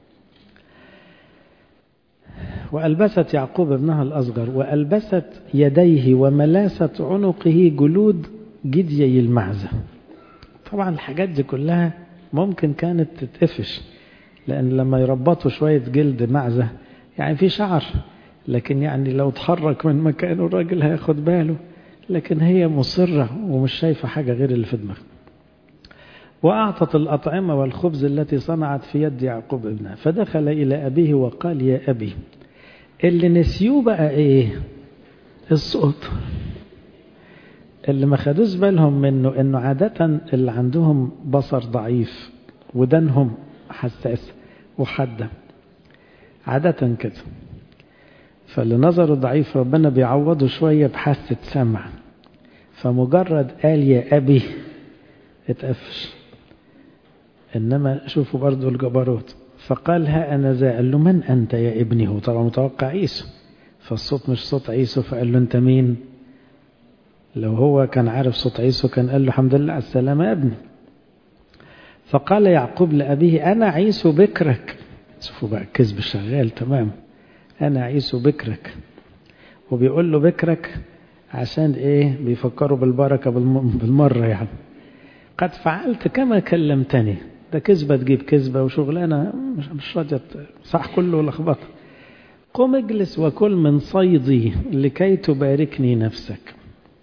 A: وألبست يعقوب ابنها الأصغر وألبست يديه وملاست عنقه جلود جديي المعزة طبعا الحاجات دي كلها ممكن كانت تتقفش لأن لما يربطوا شوية جلد معزة يعني في شعر لكن يعني لو اتحرك من مكانه الراجل هياخد باله لكن هي مصرة ومش شايفة حاجة غير اللي في دماغها وأعطت الأطعمة والخبز التي صنعت في يد يعقوب ابنها فدخل إلى أبيه وقال يا أبي اللي نسيوه بقى ايه الصوت اللي ما خدوش بالهم منه انه عادة اللي عندهم بصر ضعيف ودانهم حساسة وحادة عادة كده فاللي نظره ضعيف ربنا بيعوضه شوية بحاسة سمع فمجرد قال يا أبي اتقفش إنما شوفوا برضو الجبروت فقال ها أنا ذا قال له من أنت يا ابني هو طبعا متوقع عيسو فالصوت مش صوت عيسو فقال له أنت مين لو هو كان عارف صوت عيسو كان قال له الحمد لله على السلامة يا ابني فقال يعقوب لأبيه أنا عيسو بكرك شوفوا بقى الكذب شغال تمام أنا عيسو بكرك وبيقول له بكرك عشان إيه بيفكروا بالبركة بالمرة يعني قد فعلت كما كلمتني ده كذبة تجيب كذبة وشغلانة مش, مش راضية صح كله لخبطة قم اجلس وكل من صيدي لكي تباركني نفسك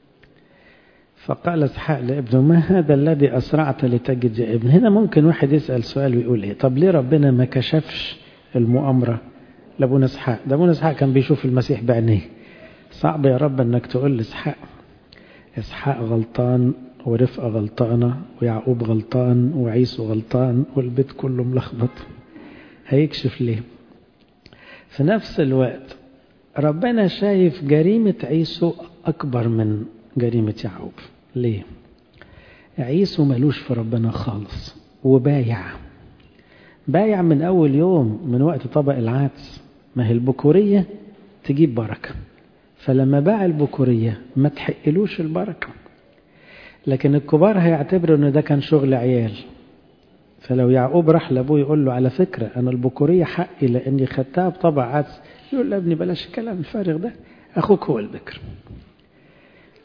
A: فقال اسحاق لابنه ما هذا الذي أسرعت لتجد يا ابن هنا ممكن واحد يسأل سؤال ويقول ايه طب ليه ربنا ما كشفش المؤامرة لابونا اسحاق ده ابونا اسحاق كان بيشوف المسيح بعينيه صعب يا رب انك تقول لاسحاق اسحاق غلطان ورفقة غلطانة ويعقوب غلطان وعيسو غلطان والبيت كله ملخبط هيكشف ليه في نفس الوقت ربنا شايف جريمة عيسو أكبر من جريمة يعقوب ليه عيسو ملوش في ربنا خالص وبايع بايع من أول يوم من وقت طبق العدس ما هي البكورية تجيب بركة فلما باع البكورية ما تحقلوش البركة لكن الكبار هيعتبروا ان ده كان شغل عيال فلو يعقوب راح لابوه يقول له على فكرة انا البكورية حقي لاني خدتها بطبع عدس يقول له ابني بلاش الكلام الفارغ ده اخوك هو البكر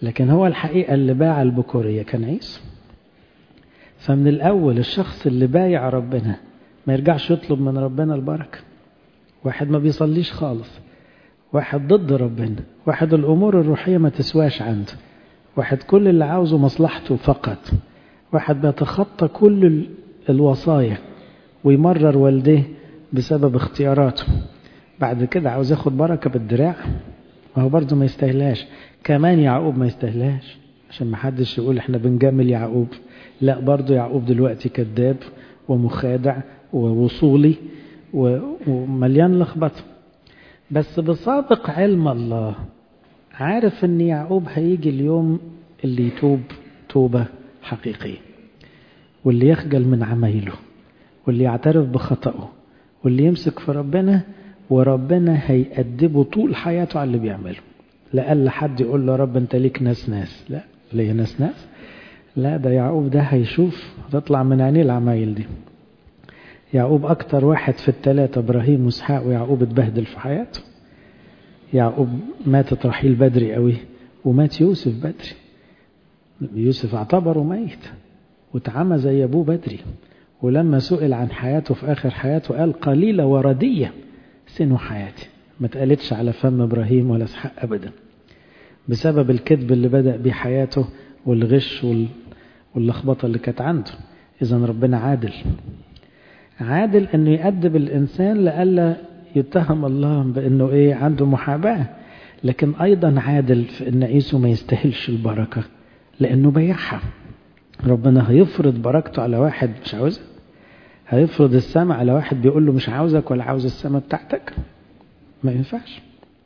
A: لكن هو الحقيقة اللي باع البكورية كان عيسو فمن الأول الشخص اللي بايع ربنا ما يرجعش يطلب من ربنا البركة واحد ما بيصليش خالص واحد ضد ربنا واحد الأمور الروحية ما تسواش عنده واحد كل اللي عاوزه مصلحته فقط واحد بيتخطى كل الوصايا ويمرر والديه بسبب اختياراته بعد كده عاوز ياخد بركة بالدراع ما هو برضه ما يستاهلهاش كمان يعقوب ما يستاهلهاش عشان ما حدش يقول احنا بنجامل يعقوب لا برضه يعقوب دلوقتي كذاب ومخادع ووصولي ومليان لخبطه بس بسابق علم الله عارف ان يعقوب هيجي اليوم اللي يتوب توبة حقيقية واللي يخجل من عمايله واللي يعترف بخطأه واللي يمسك في ربنا وربنا هيأدبه طول حياته على اللي بيعمله لألا حد يقول له يا رب انت ليك ناس ناس لا ليه ناس ناس لا ده يعقوب ده هيشوف تطلع من عينيه العمايل دي يعقوب أكتر واحد في الثلاثة إبراهيم وإسحاق ويعقوب اتبهدل في حياته يعقوب ماتت رحيل بدري قوي ومات يوسف بدري يوسف اعتبره ميت واتعمى زي أبوه بدري ولما سئل عن حياته في آخر حياته قال قليلة وردية سن حياتي ما اتقالتش على فم إبراهيم ولا إسحاق أبدا بسبب الكذب اللي بدأ بيه حياته والغش واللخبطة اللي كانت عنده إذا ربنا عادل عادل أنه يأدب الإنسان لألا يتهم الله بأنه إيه عنده محاباة لكن أيضا عادل في أن عيسو ما يستاهلش البركة لأنه بيعها ربنا هيفرض بركته على واحد مش عاوزها هيفرض السماء على واحد بيقول له مش عاوزك ولا عاوز السماء بتاعتك ما ينفعش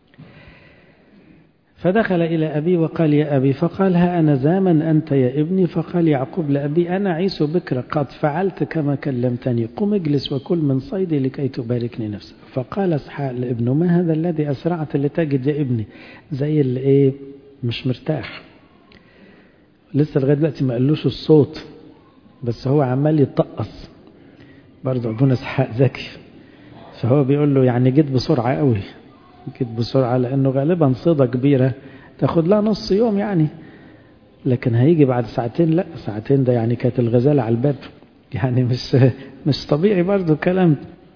A: فدخل إلى أبي وقال يا أبي فقال ها أنا زامن أنت يا ابني فقال يعقوب لأبي أنا عيسو بكر قد فعلت كما كلمتني قم اجلس وكل من صيدي لكي تباركني نفسك فقال اسحاق لابنه ما هذا الذي أسرعت لتجد يا ابني زي اللي إيه مش مرتاح لسه لغاية دلوقتي ما قالوش الصوت بس هو عمال يتطقص برضه أبونا اسحاق ذكي فهو بيقول له يعني جيت بسرعة قوي جيت بسرعة لأنه غالبا صيدة كبيرة تاخد لها نص يوم يعني لكن هيجي بعد ساعتين لا ساعتين ده يعني كانت الغزالة على الباب يعني مش مش طبيعي برضو الكلام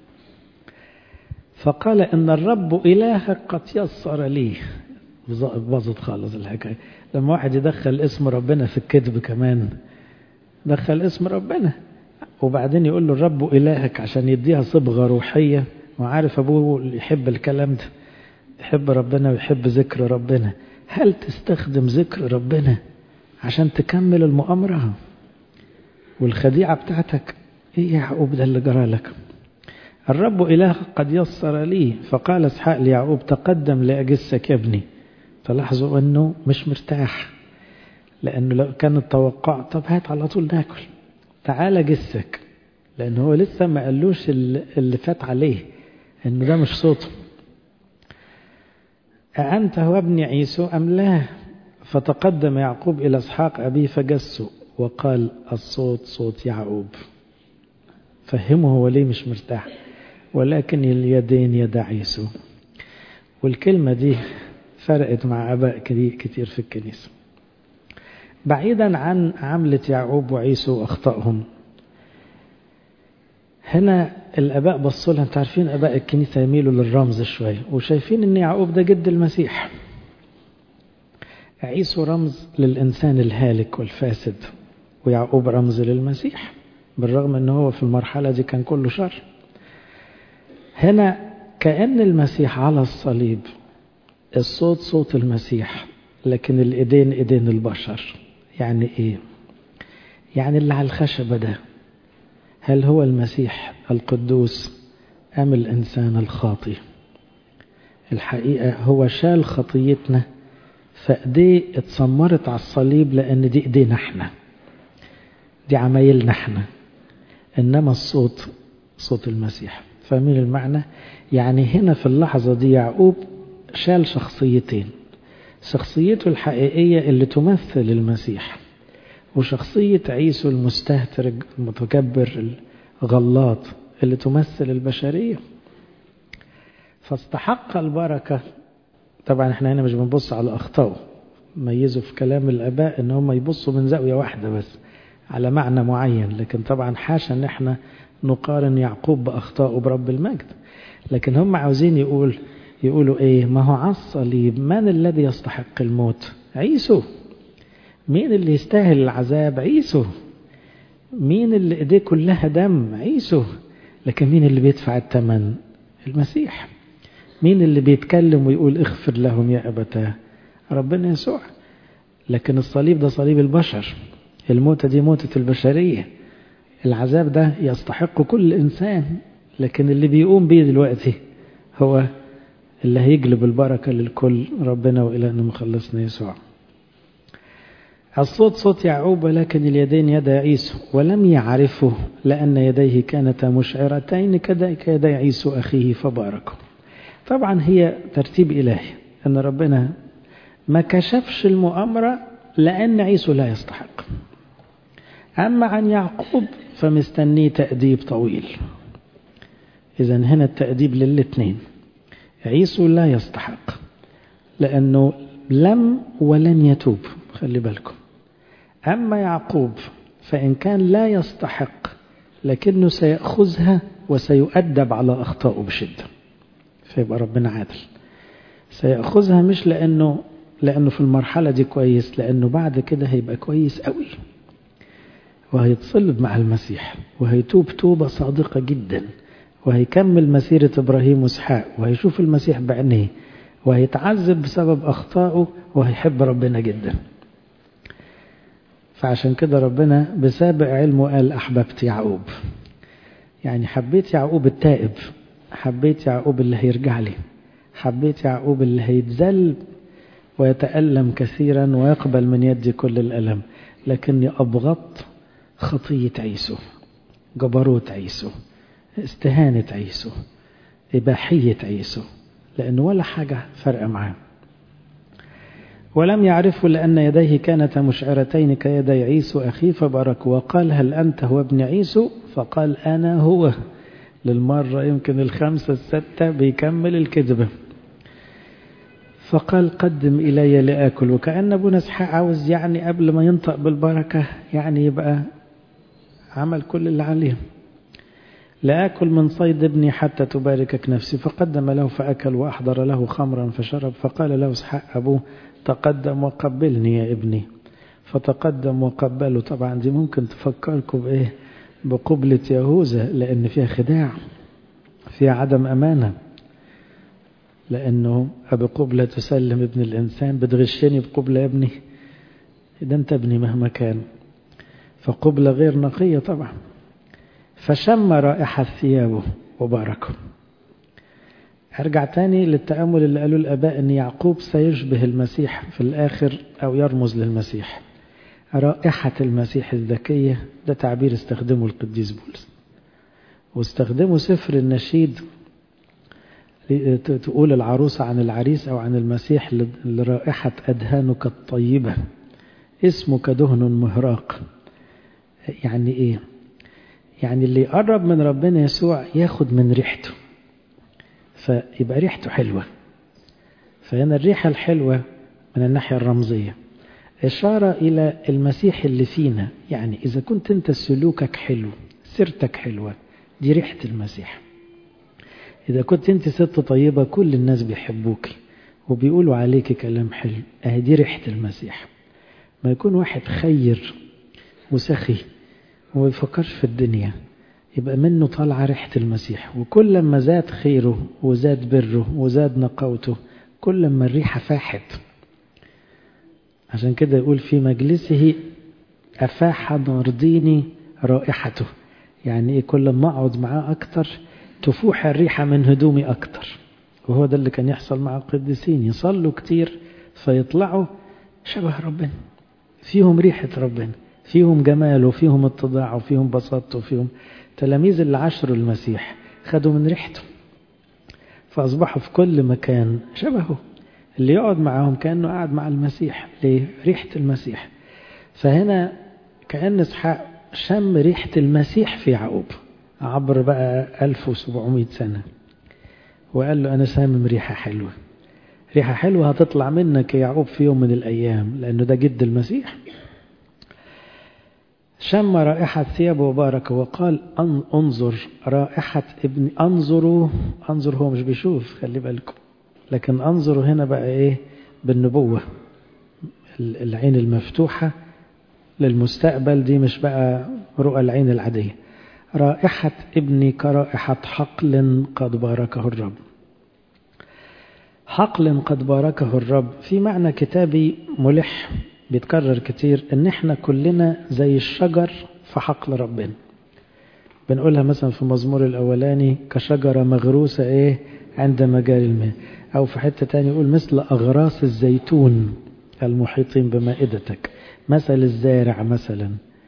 A: فقال إن الرب إلهك قد يسر لي باظت خالص الحكاية لما واحد يدخل اسم ربنا في الكذب كمان دخل اسم ربنا وبعدين يقول له الرب إلهك عشان يديها صبغة روحية وعارف أبوه يحب الكلام ده يحب ربنا ويحب ذكر ربنا هل تستخدم ذكر ربنا عشان تكمل المؤامرة والخديعة بتاعتك ايه يا يعقوب ده اللي جرى لك الرب إله قد يسر لي فقال اسحاق ليعقوب تقدم لأجسك يا ابني فلاحظوا انه مش مرتاح لانه لو كان التوقع طب هات على طول ناكل تعالى جسك لان هو لسه ما قالوش اللي فات عليه انه ده مش صوته أأنت هو ابن عيسو أم لا فتقدم يعقوب إلى اسحاق أبيه فجسه وقال الصوت صوت يعقوب فهمه هو ليه مش مرتاح ولكن اليدين يد عيسو والكلمة دي فرقت مع أباء كتير في الكنيسة بعيدا عن عملة يعقوب وعيسو وأخطائهم هنا الآباء بصوا لها انتوا عارفين آباء الكنيسة يميلوا للرمز شوية وشايفين إن يعقوب ده جد المسيح عيسو رمز للإنسان الهالك والفاسد ويعقوب رمز للمسيح بالرغم أنه هو في المرحلة دي كان كله شر هنا كأن المسيح على الصليب الصوت صوت المسيح لكن الإيدين إيدين البشر يعني إيه يعني اللي على الخشبة ده هل هو المسيح القدوس أم الإنسان الخاطي الحقيقة هو شال خطيتنا فأيديه اتسمرت على الصليب لأن دي إيدينا احنا دي عمايلنا احنا إنما الصوت صوت المسيح فاهمين المعنى يعني هنا في اللحظة دي يعقوب شال شخصيتين شخصيته الحقيقية اللي تمثل المسيح وشخصية عيسو المستهتر المتكبر الغلاط اللي تمثل البشرية فاستحق البركة طبعا احنا هنا مش بنبص على أخطائه ميزوا في كلام الآباء إن هم يبصوا من زاوية واحدة بس على معنى معين لكن طبعا حاشا إن إحنا نقارن يعقوب بأخطائه برب المجد لكن هم عاوزين يقول يقولوا إيه ما هو على الصليب من الذي يستحق الموت عيسو مين اللي يستاهل العذاب عيسو مين اللي ايديه كلها دم عيسو لكن مين اللي بيدفع الثمن المسيح مين اللي بيتكلم ويقول اغفر لهم يا أبتاه ربنا يسوع لكن الصليب ده صليب البشر الموتة دي موتة البشرية العذاب ده يستحق كل إنسان لكن اللي بيقوم بيه دلوقتي هو اللي هيجلب البركة للكل ربنا وإلهنا مخلصنا يسوع الصوت صوت يعقوب ولكن اليدين يدا عيسو ولم يعرفه لأن يديه كانتا مشعرتين كيدي عيسو أخيه فباركه طبعا هي ترتيب إلهي أن ربنا ما كشفش المؤامرة لأن عيسو لا يستحق أما عن يعقوب فمستنيه تأديب طويل إذا هنا التأديب للاثنين عيسو لا يستحق لأنه لم ولن يتوب خلي بالكم أما يعقوب فإن كان لا يستحق لكنه سيأخذها وسيؤدب على أخطائه بشدة فيبقى ربنا عادل سيأخذها مش لأنه لأنه في المرحلة دي كويس لأنه بعد كده هيبقى كويس قوي وهيتصلب مع المسيح وهيتوب توبة صادقة جدا وهيكمل مسيرة إبراهيم وإسحاق وهيشوف المسيح بعينيه وهيتعذب بسبب أخطائه وهيحب ربنا جدا فعشان كده ربنا بسابق علمه قال أحببت يعقوب يعني حبيت يعقوب التائب حبيت يعقوب اللي هيرجع لي حبيت يعقوب اللي هيتذل ويتألم كثيرا ويقبل من يدي كل الألم لكني أبغضت خطية عيسو جبروت عيسو استهانة عيسو إباحية عيسو لأنه ولا حاجة فرق معاه ولم يعرفه لأن يديه كانتا مشعرتين كيدي عيسو أخيه فبارك وقال هل أنت هو ابن عيسو فقال أنا هو للمرة يمكن الخمسة الستة بيكمل الكذبة فقال قدم إلي لآكل وكأن أبونا اسحاق عاوز يعني قبل ما ينطق بالبركة يعني يبقى عمل كل اللي عليه لآكل من صيد ابني حتى تباركك نفسي فقدم له فأكل وأحضر له خمرا فشرب فقال له اسحاق أبوه تقدم وقبلني يا ابني فتقدم وقبله طبعا دي ممكن تفكركم بإيه بقبلة يهوذا لأن فيها خداع فيها عدم أمانة لأنه أبي قبلة تسلم ابن الإنسان بتغشني بقبلة يا ابني ده أنت ابني مهما كان فقبلة غير نقية طبعا فشم رائحة ثيابه وباركه أرجع تاني للتأمل اللي قالوا الآباء أن يعقوب سيشبه المسيح في الآخر أو يرمز للمسيح رائحة المسيح الذكية ده تعبير استخدمه القديس بولس واستخدموا سفر النشيد تقول العروسة عن العريس أو عن المسيح لرائحة أدهانك الطيبة اسمك دهن مهراق يعني إيه يعني اللي يقرب من ربنا يسوع ياخد من ريحته فيبقى ريحته حلوة فهنا الريحة الحلوة من الناحية الرمزية إشارة إلى المسيح اللي فينا يعني إذا كنت أنت سلوكك حلو سيرتك حلوة دي ريحة المسيح إذا كنت أنت ست طيبة كل الناس بيحبوك وبيقولوا عليك كلام حلو أهي دي ريحة المسيح ما يكون واحد خير وسخي وما بيفكرش في الدنيا يبقى منه طالعة ريحة المسيح وكل ما زاد خيره وزاد بره وزاد نقاوته كل ما الريحة فاحت عشان كده يقول في مجلسه أفاح نرضيني رائحته يعني إيه كل ما أقعد معاه أكتر تفوح الريحة من هدومي أكتر وهو ده اللي كان يحصل مع القديسين يصلوا كتير فيطلعوا شبه ربنا فيهم ريحة ربنا فيهم جمال وفيهم اتضاع وفيهم بساطة وفيهم تلاميذ اللي عاشروا المسيح خدوا من ريحته فأصبحوا في كل مكان شبهه اللي يقعد معاهم كأنه قاعد مع المسيح ليه؟ ريحة المسيح فهنا كأن اسحاق شم ريحة المسيح في يعقوب عبر بقى 1700 سنة وقال له أنا سامم ريحة حلوة ريحة حلوة هتطلع منك يا يعقوب في يوم من الأيام لأنه ده جد المسيح شم رائحة ثيابه وبارك وقال انظر رائحة ابن انظروا انظر هو مش بيشوف خلي بالكم لكن انظروا هنا بقى ايه بالنبوة العين المفتوحة للمستقبل دي مش بقى رؤى العين العادية رائحة ابني كرائحة حقل قد باركه الرب حقل قد باركه الرب في معنى كتابي ملح بيتكرر كتير ان احنا كلنا زي الشجر في حقل ربنا بنقولها مثلا في مزمور الاولاني كشجرة مغروسة ايه عند مجاري الماء او في حتة تاني يقول مثل اغراس الزيتون المحيطين بمائدتك مثل الزارع مثلا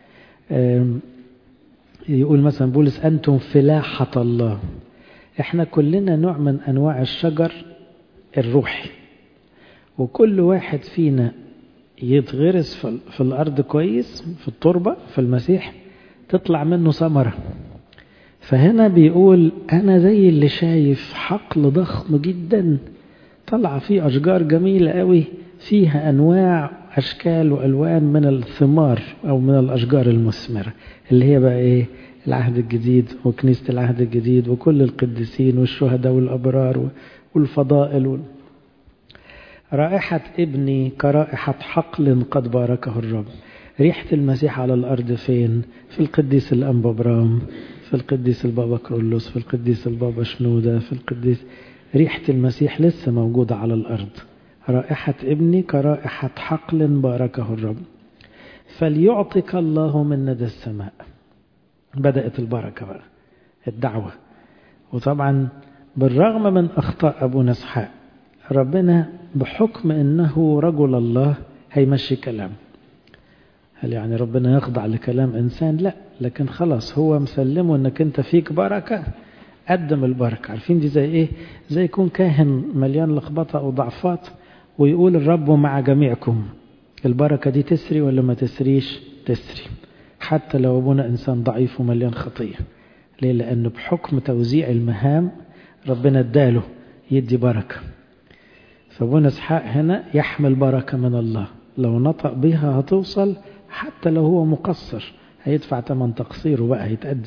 A: يقول مثلا بولس أنتم فلاحة الله احنا كلنا نوع من أنواع الشجر الروحي وكل واحد فينا يتغرس في الأرض كويس في التربة في المسيح تطلع منه ثمرة فهنا بيقول أنا زي اللي شايف حقل ضخم جدا طلع فيه أشجار جميلة قوي فيها أنواع أشكال وألوان من الثمار أو من الأشجار المثمرة اللي هي بقى إيه العهد الجديد وكنيسة العهد الجديد وكل القديسين والشهداء والأبرار والفضائل وال... رائحة ابني كرائحة حقل قد باركه الرب ريحة المسيح على الأرض فين في القديس الأنبا برام في القديس البابا كرولوس في القديس البابا شنودة في القديس ريحة المسيح لسه موجودة على الأرض رائحة ابني كرائحة حقل باركه الرب فليعطك الله من ندى السماء بدأت البركة بقى الدعوة وطبعا بالرغم من أخطاء أبونا اسحاق ربنا بحكم أنه رجل الله هيمشي كلام هل يعني ربنا يخضع لكلام إنسان لا لكن خلاص هو مسلمه أنك أنت فيك بركة قدم البركة عارفين دي زي إيه زي يكون كاهن مليان لخبطة أو ضعفات ويقول الرب مع جميعكم البركة دي تسري ولا ما تسريش تسري حتى لو أبونا إنسان ضعيف ومليان خطية ليه لأنه بحكم توزيع المهام ربنا اداله يدي بركة فابونا اسحاق هنا يحمل بركة من الله لو نطق بها هتوصل حتى لو هو مقصر هيدفع ثمن تقصيره بقى هيتأدب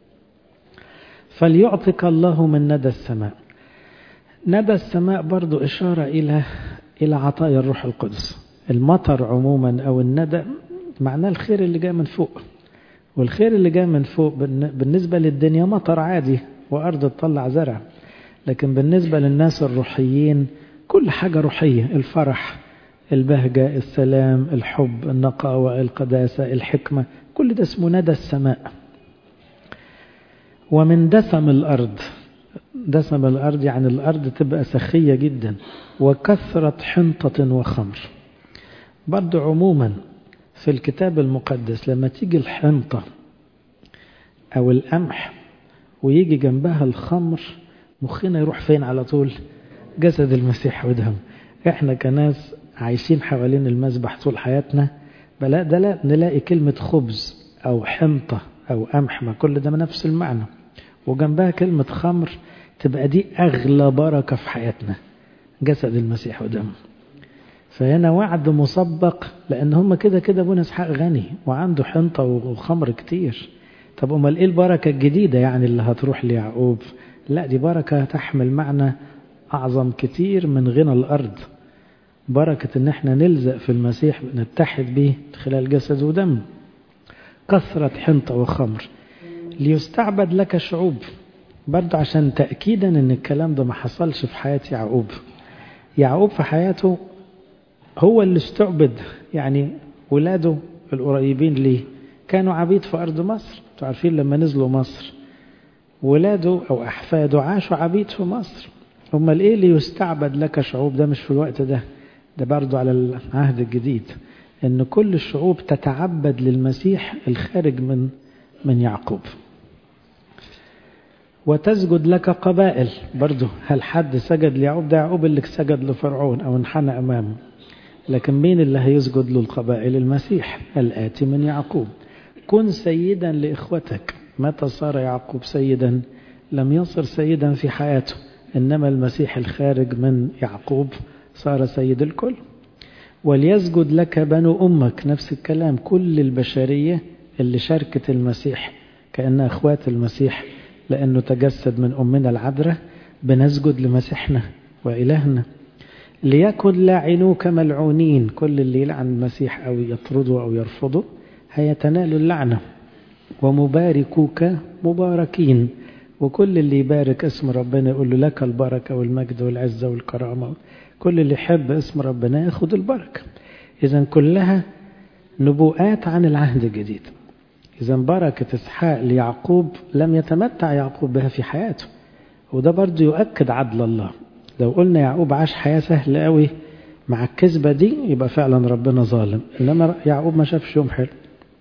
A: فليعطك الله من ندى السماء ندى السماء برضو إشارة إلى إلى عطايا الروح القدس المطر عموما أو الندى معناه الخير اللي جاء من فوق والخير اللي جاء من فوق بالنسبة للدنيا مطر عادي وأرض تطلع زرع لكن بالنسبة للناس الروحيين كل حاجة روحية الفرح البهجة السلام الحب النقاوة القداسة الحكمة كل ده اسمه ندى السماء ومن دسم الأرض دسم الأرض يعني الأرض تبقى سخية جدا وكثرة حنطة وخمر برضو عموما في الكتاب المقدس لما تيجي الحنطة أو القمح ويجي جنبها الخمر مخنا يروح فين على طول جسد المسيح ودهم احنا كناس عايشين حوالين المذبح طول حياتنا بلا ده لا نلاقي كلمة خبز أو حنطة أو قمح ما كل ده نفس المعنى وجنبها كلمة خمر تبقى دي أغلى بركة في حياتنا جسد المسيح ودمه فهنا وعد مسبق لأن هم كده كده ابونا اسحاق غني وعنده حنطة وخمر كتير طب أمال إيه البركة الجديدة يعني اللي هتروح ليعقوب لا دي بركة تحمل معنى أعظم كتير من غنى الأرض بركة إن احنا نلزق في المسيح نتحد به خلال جسد ودم كثرة حنطة وخمر ليستعبد لك شعوب برضه عشان تأكيدا ان الكلام ده ما حصلش في حياة يعقوب يعقوب في حياته هو اللي استعبد يعني ولاده القريبين ليه كانوا عبيد في أرض مصر انتوا عارفين لما نزلوا مصر ولاده أو أحفاده عاشوا عبيد في مصر هم ايه اللي يستعبد لك شعوب ده مش في الوقت ده ده برضه على العهد الجديد ان كل الشعوب تتعبد للمسيح الخارج من من يعقوب وتسجد لك قبائل برضه هل حد سجد ليعقوب ده يعقوب اللي سجد لفرعون او انحنى امامه لكن مين اللي هيسجد له القبائل المسيح الآتي من يعقوب كن سيدا لإخوتك متى صار يعقوب سيدا لم يصر سيدا في حياته إنما المسيح الخارج من يعقوب صار سيد الكل وليسجد لك بنو أمك نفس الكلام كل البشرية اللي شاركت المسيح كأنها أخوات المسيح لأنه تجسد من أمنا العذراء بنسجد لمسيحنا وإلهنا ليكن لاعنوك ملعونين كل اللي يلعن المسيح أو يطرده أو يرفضه هيتنال اللعنة ومباركوك مباركين وكل اللي يبارك اسم ربنا يقول له لك البركة والمجد والعزة والكرامة كل اللي يحب اسم ربنا ياخد البركة إذا كلها نبوءات عن العهد الجديد إذا بركة إسحاق ليعقوب لم يتمتع يعقوب بها في حياته وده برضه يؤكد عدل الله لو قلنا يعقوب عاش حياة سهلة قوي مع الكذبة دي يبقى فعلا ربنا ظالم إنما يعقوب ما شافش يوم حلو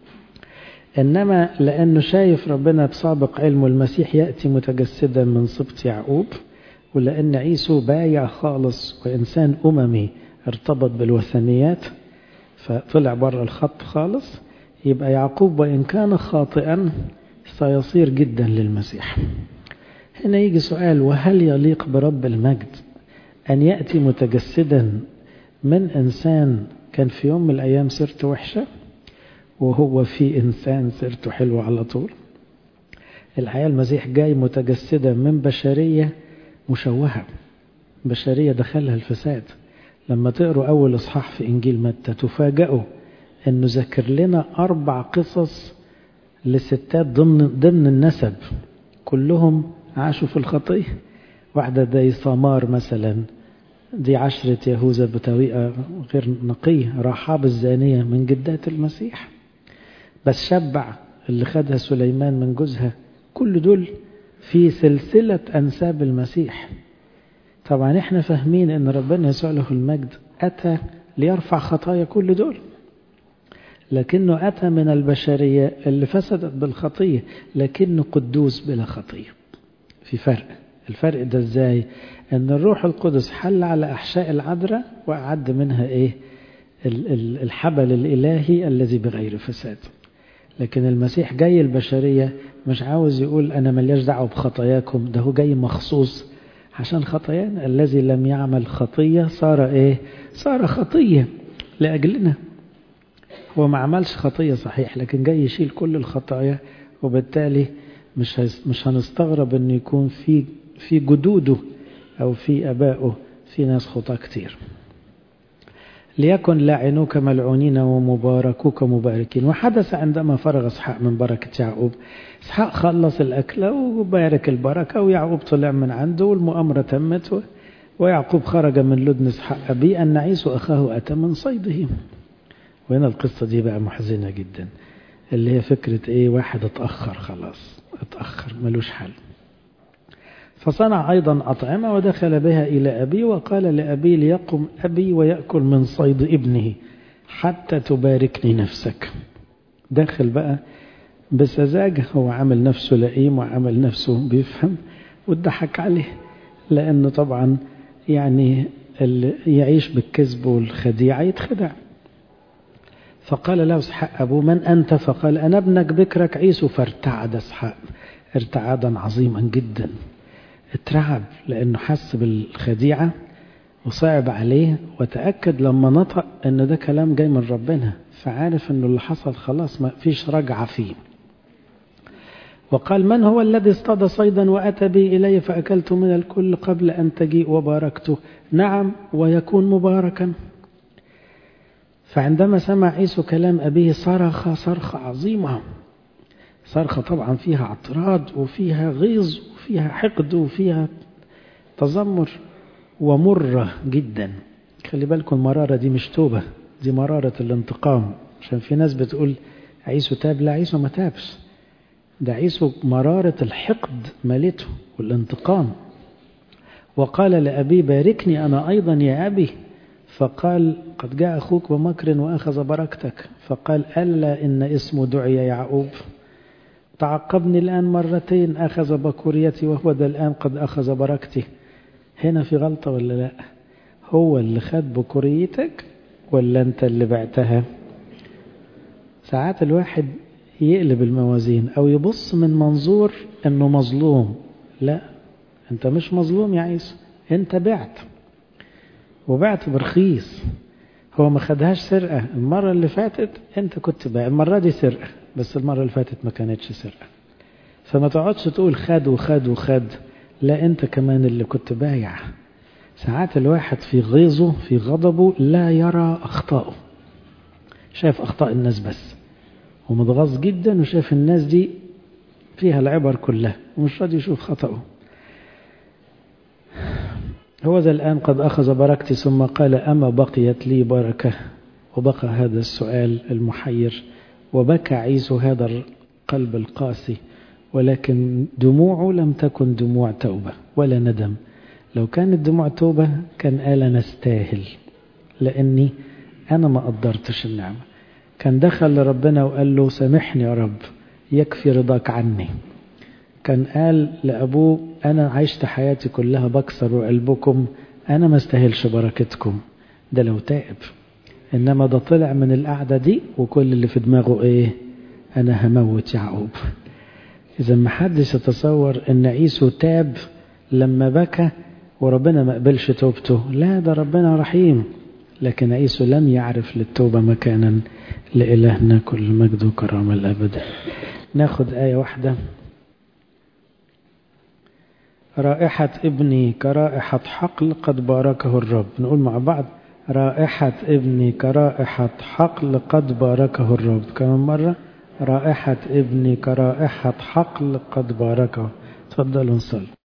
A: إنما لأنه شايف ربنا بسابق علمه المسيح يأتي متجسدا من سبط يعقوب ولأن عيسو بايع خالص وإنسان أممي ارتبط بالوثنيات فطلع بره الخط خالص يبقى يعقوب وإن كان خاطئا سيصير جدا للمسيح هنا يجي سؤال وهل يليق برب المجد أن يأتي متجسدا من إنسان كان في يوم من الأيام سيرته وحشة وهو في إنسان سيرته حلوة على طول الحقيقة المسيح جاي متجسدا من بشرية مشوهة بشرية دخلها الفساد لما تقروا أول إصحاح في إنجيل متى تفاجئوا أنه ذكر لنا أربع قصص لستات ضمن ضمن النسب كلهم عاشوا في الخطية واحدة زي ثمار مثلا دي عشرة يهوذا بطريقة غير نقية رحاب الزانية من جدات المسيح بس شبع اللي خدها سليمان من جوزها كل دول في سلسلة أنساب المسيح طبعا احنا فاهمين ان ربنا يسوع له المجد أتى ليرفع خطايا كل دول لكنه أتى من البشرية اللي فسدت بالخطية لكنه قدوس بلا خطية في فرق الفرق ده ازاي ان الروح القدس حل على أحشاء العذراء وأعد منها ايه الحبل الإلهي الذي بغير فساد لكن المسيح جاي البشرية مش عاوز يقول أنا ملياش دعوة بخطاياكم ده هو جاي مخصوص عشان خطايانا الذي لم يعمل خطية صار إيه صار خطية لأجلنا هو ما عملش خطية صحيح لكن جاي يشيل كل الخطايا وبالتالي مش مش هنستغرب ان يكون في في جدوده او في ابائه في ناس خطاة كتير ليكن لاعنوك ملعونين ومباركوك مباركين وحدث عندما فرغ اسحاق من بركة يعقوب اسحاق خلص الأكلة وبارك البركة ويعقوب طلع من عنده والمؤامرة تمت ويعقوب خرج من لدن اسحاق أبي أن عيسو أخاه أتى من صيده وهنا القصة دي بقى محزنة جدا اللي هي فكرة ايه واحد اتأخر خلاص اتأخر ملوش حل فصنع أيضا أطعمة ودخل بها إلى أبي وقال لأبي ليقم أبي ويأكل من صيد ابنه حتى تباركني نفسك داخل بقى بسذاجة هو عامل نفسه لئيم وعامل نفسه بيفهم واتضحك عليه لأنه طبعا يعني اللي يعيش بالكذب والخديعة يتخدع فقال له اسحاق أبوه من أنت فقال أنا ابنك بكرك عيسو فارتعد اسحاق ارتعادا عظيما جدا اترعب لأنه حس بالخديعة وصعب عليه وتأكد لما نطق أن ده كلام جاي من ربنا فعارف أنه اللي حصل خلاص ما فيش رجعة فيه وقال من هو الذي اصطاد صيدا وأتى بي إلي فأكلت من الكل قبل أن تجيء وباركته نعم ويكون مباركا فعندما سمع عيسو كلام أبيه صرخ صرخة عظيمة صرخة طبعا فيها اعتراض وفيها غيظ وفيها حقد وفيها تذمر ومرة جدا خلي بالكم المرارة دي مش توبة دي مرارة الانتقام عشان في ناس بتقول عيسو تاب لا عيسو ما تابش ده عيسو مرارة الحقد مالته والانتقام وقال لأبي باركني أنا أيضا يا أبي فقال قد جاء أخوك بمكر وأخذ بركتك فقال ألا إن اسمه دعي يعقوب تعقبني الآن مرتين أخذ بكوريتي وهو ده الآن قد أخذ بركتي هنا في غلطة ولا لا هو اللي خد بكوريتك ولا أنت اللي بعتها ساعات الواحد يقلب الموازين أو يبص من منظور أنه مظلوم لا أنت مش مظلوم يا عيسى أنت بعت وبعت برخيص هو ما خدهاش سرقة المرة اللي فاتت انت كنت بايع المرة دي سرقة بس المرة اللي فاتت ما كانتش سرقة فما تقعدش تقول خد وخد وخد لا انت كمان اللي كنت بايع ساعات الواحد في غيظه في غضبه لا يرى أخطائه شايف أخطاء الناس بس ومتغاظ جدا وشايف الناس دي فيها العبر كلها ومش راضي يشوف خطأه هو ذا الآن قد أخذ بركتي ثم قال أما بقيت لي بركة وبقى هذا السؤال المحير وبكى عيسو هذا القلب القاسي ولكن دموعه لم تكن دموع توبة ولا ندم لو كانت دموع توبة كان قال نستاهل لأني أنا ما قدرتش النعمة كان دخل لربنا وقال له سامحني يا رب يكفي رضاك عني كان قال لأبوه أنا عشت حياتي كلها بكسر قلبكم أنا ما استاهلش بركتكم ده لو تائب إنما ده طلع من القعدة دي وكل اللي في دماغه إيه أنا هموت يعقوب إذا ما حدش يتصور إن عيسو تاب لما بكى وربنا ما قبلش توبته لا ده ربنا رحيم لكن عيسو لم يعرف للتوبة مكانا لإلهنا كل مجد وكرامة الأبد ناخد آية واحدة رائحة ابني كرائحة حقل قد باركه الرب نقول مع بعض رائحة ابني كرائحة حقل قد باركه الرب كمان مرة رائحة ابني كرائحة حقل قد باركه تفضلوا نصلي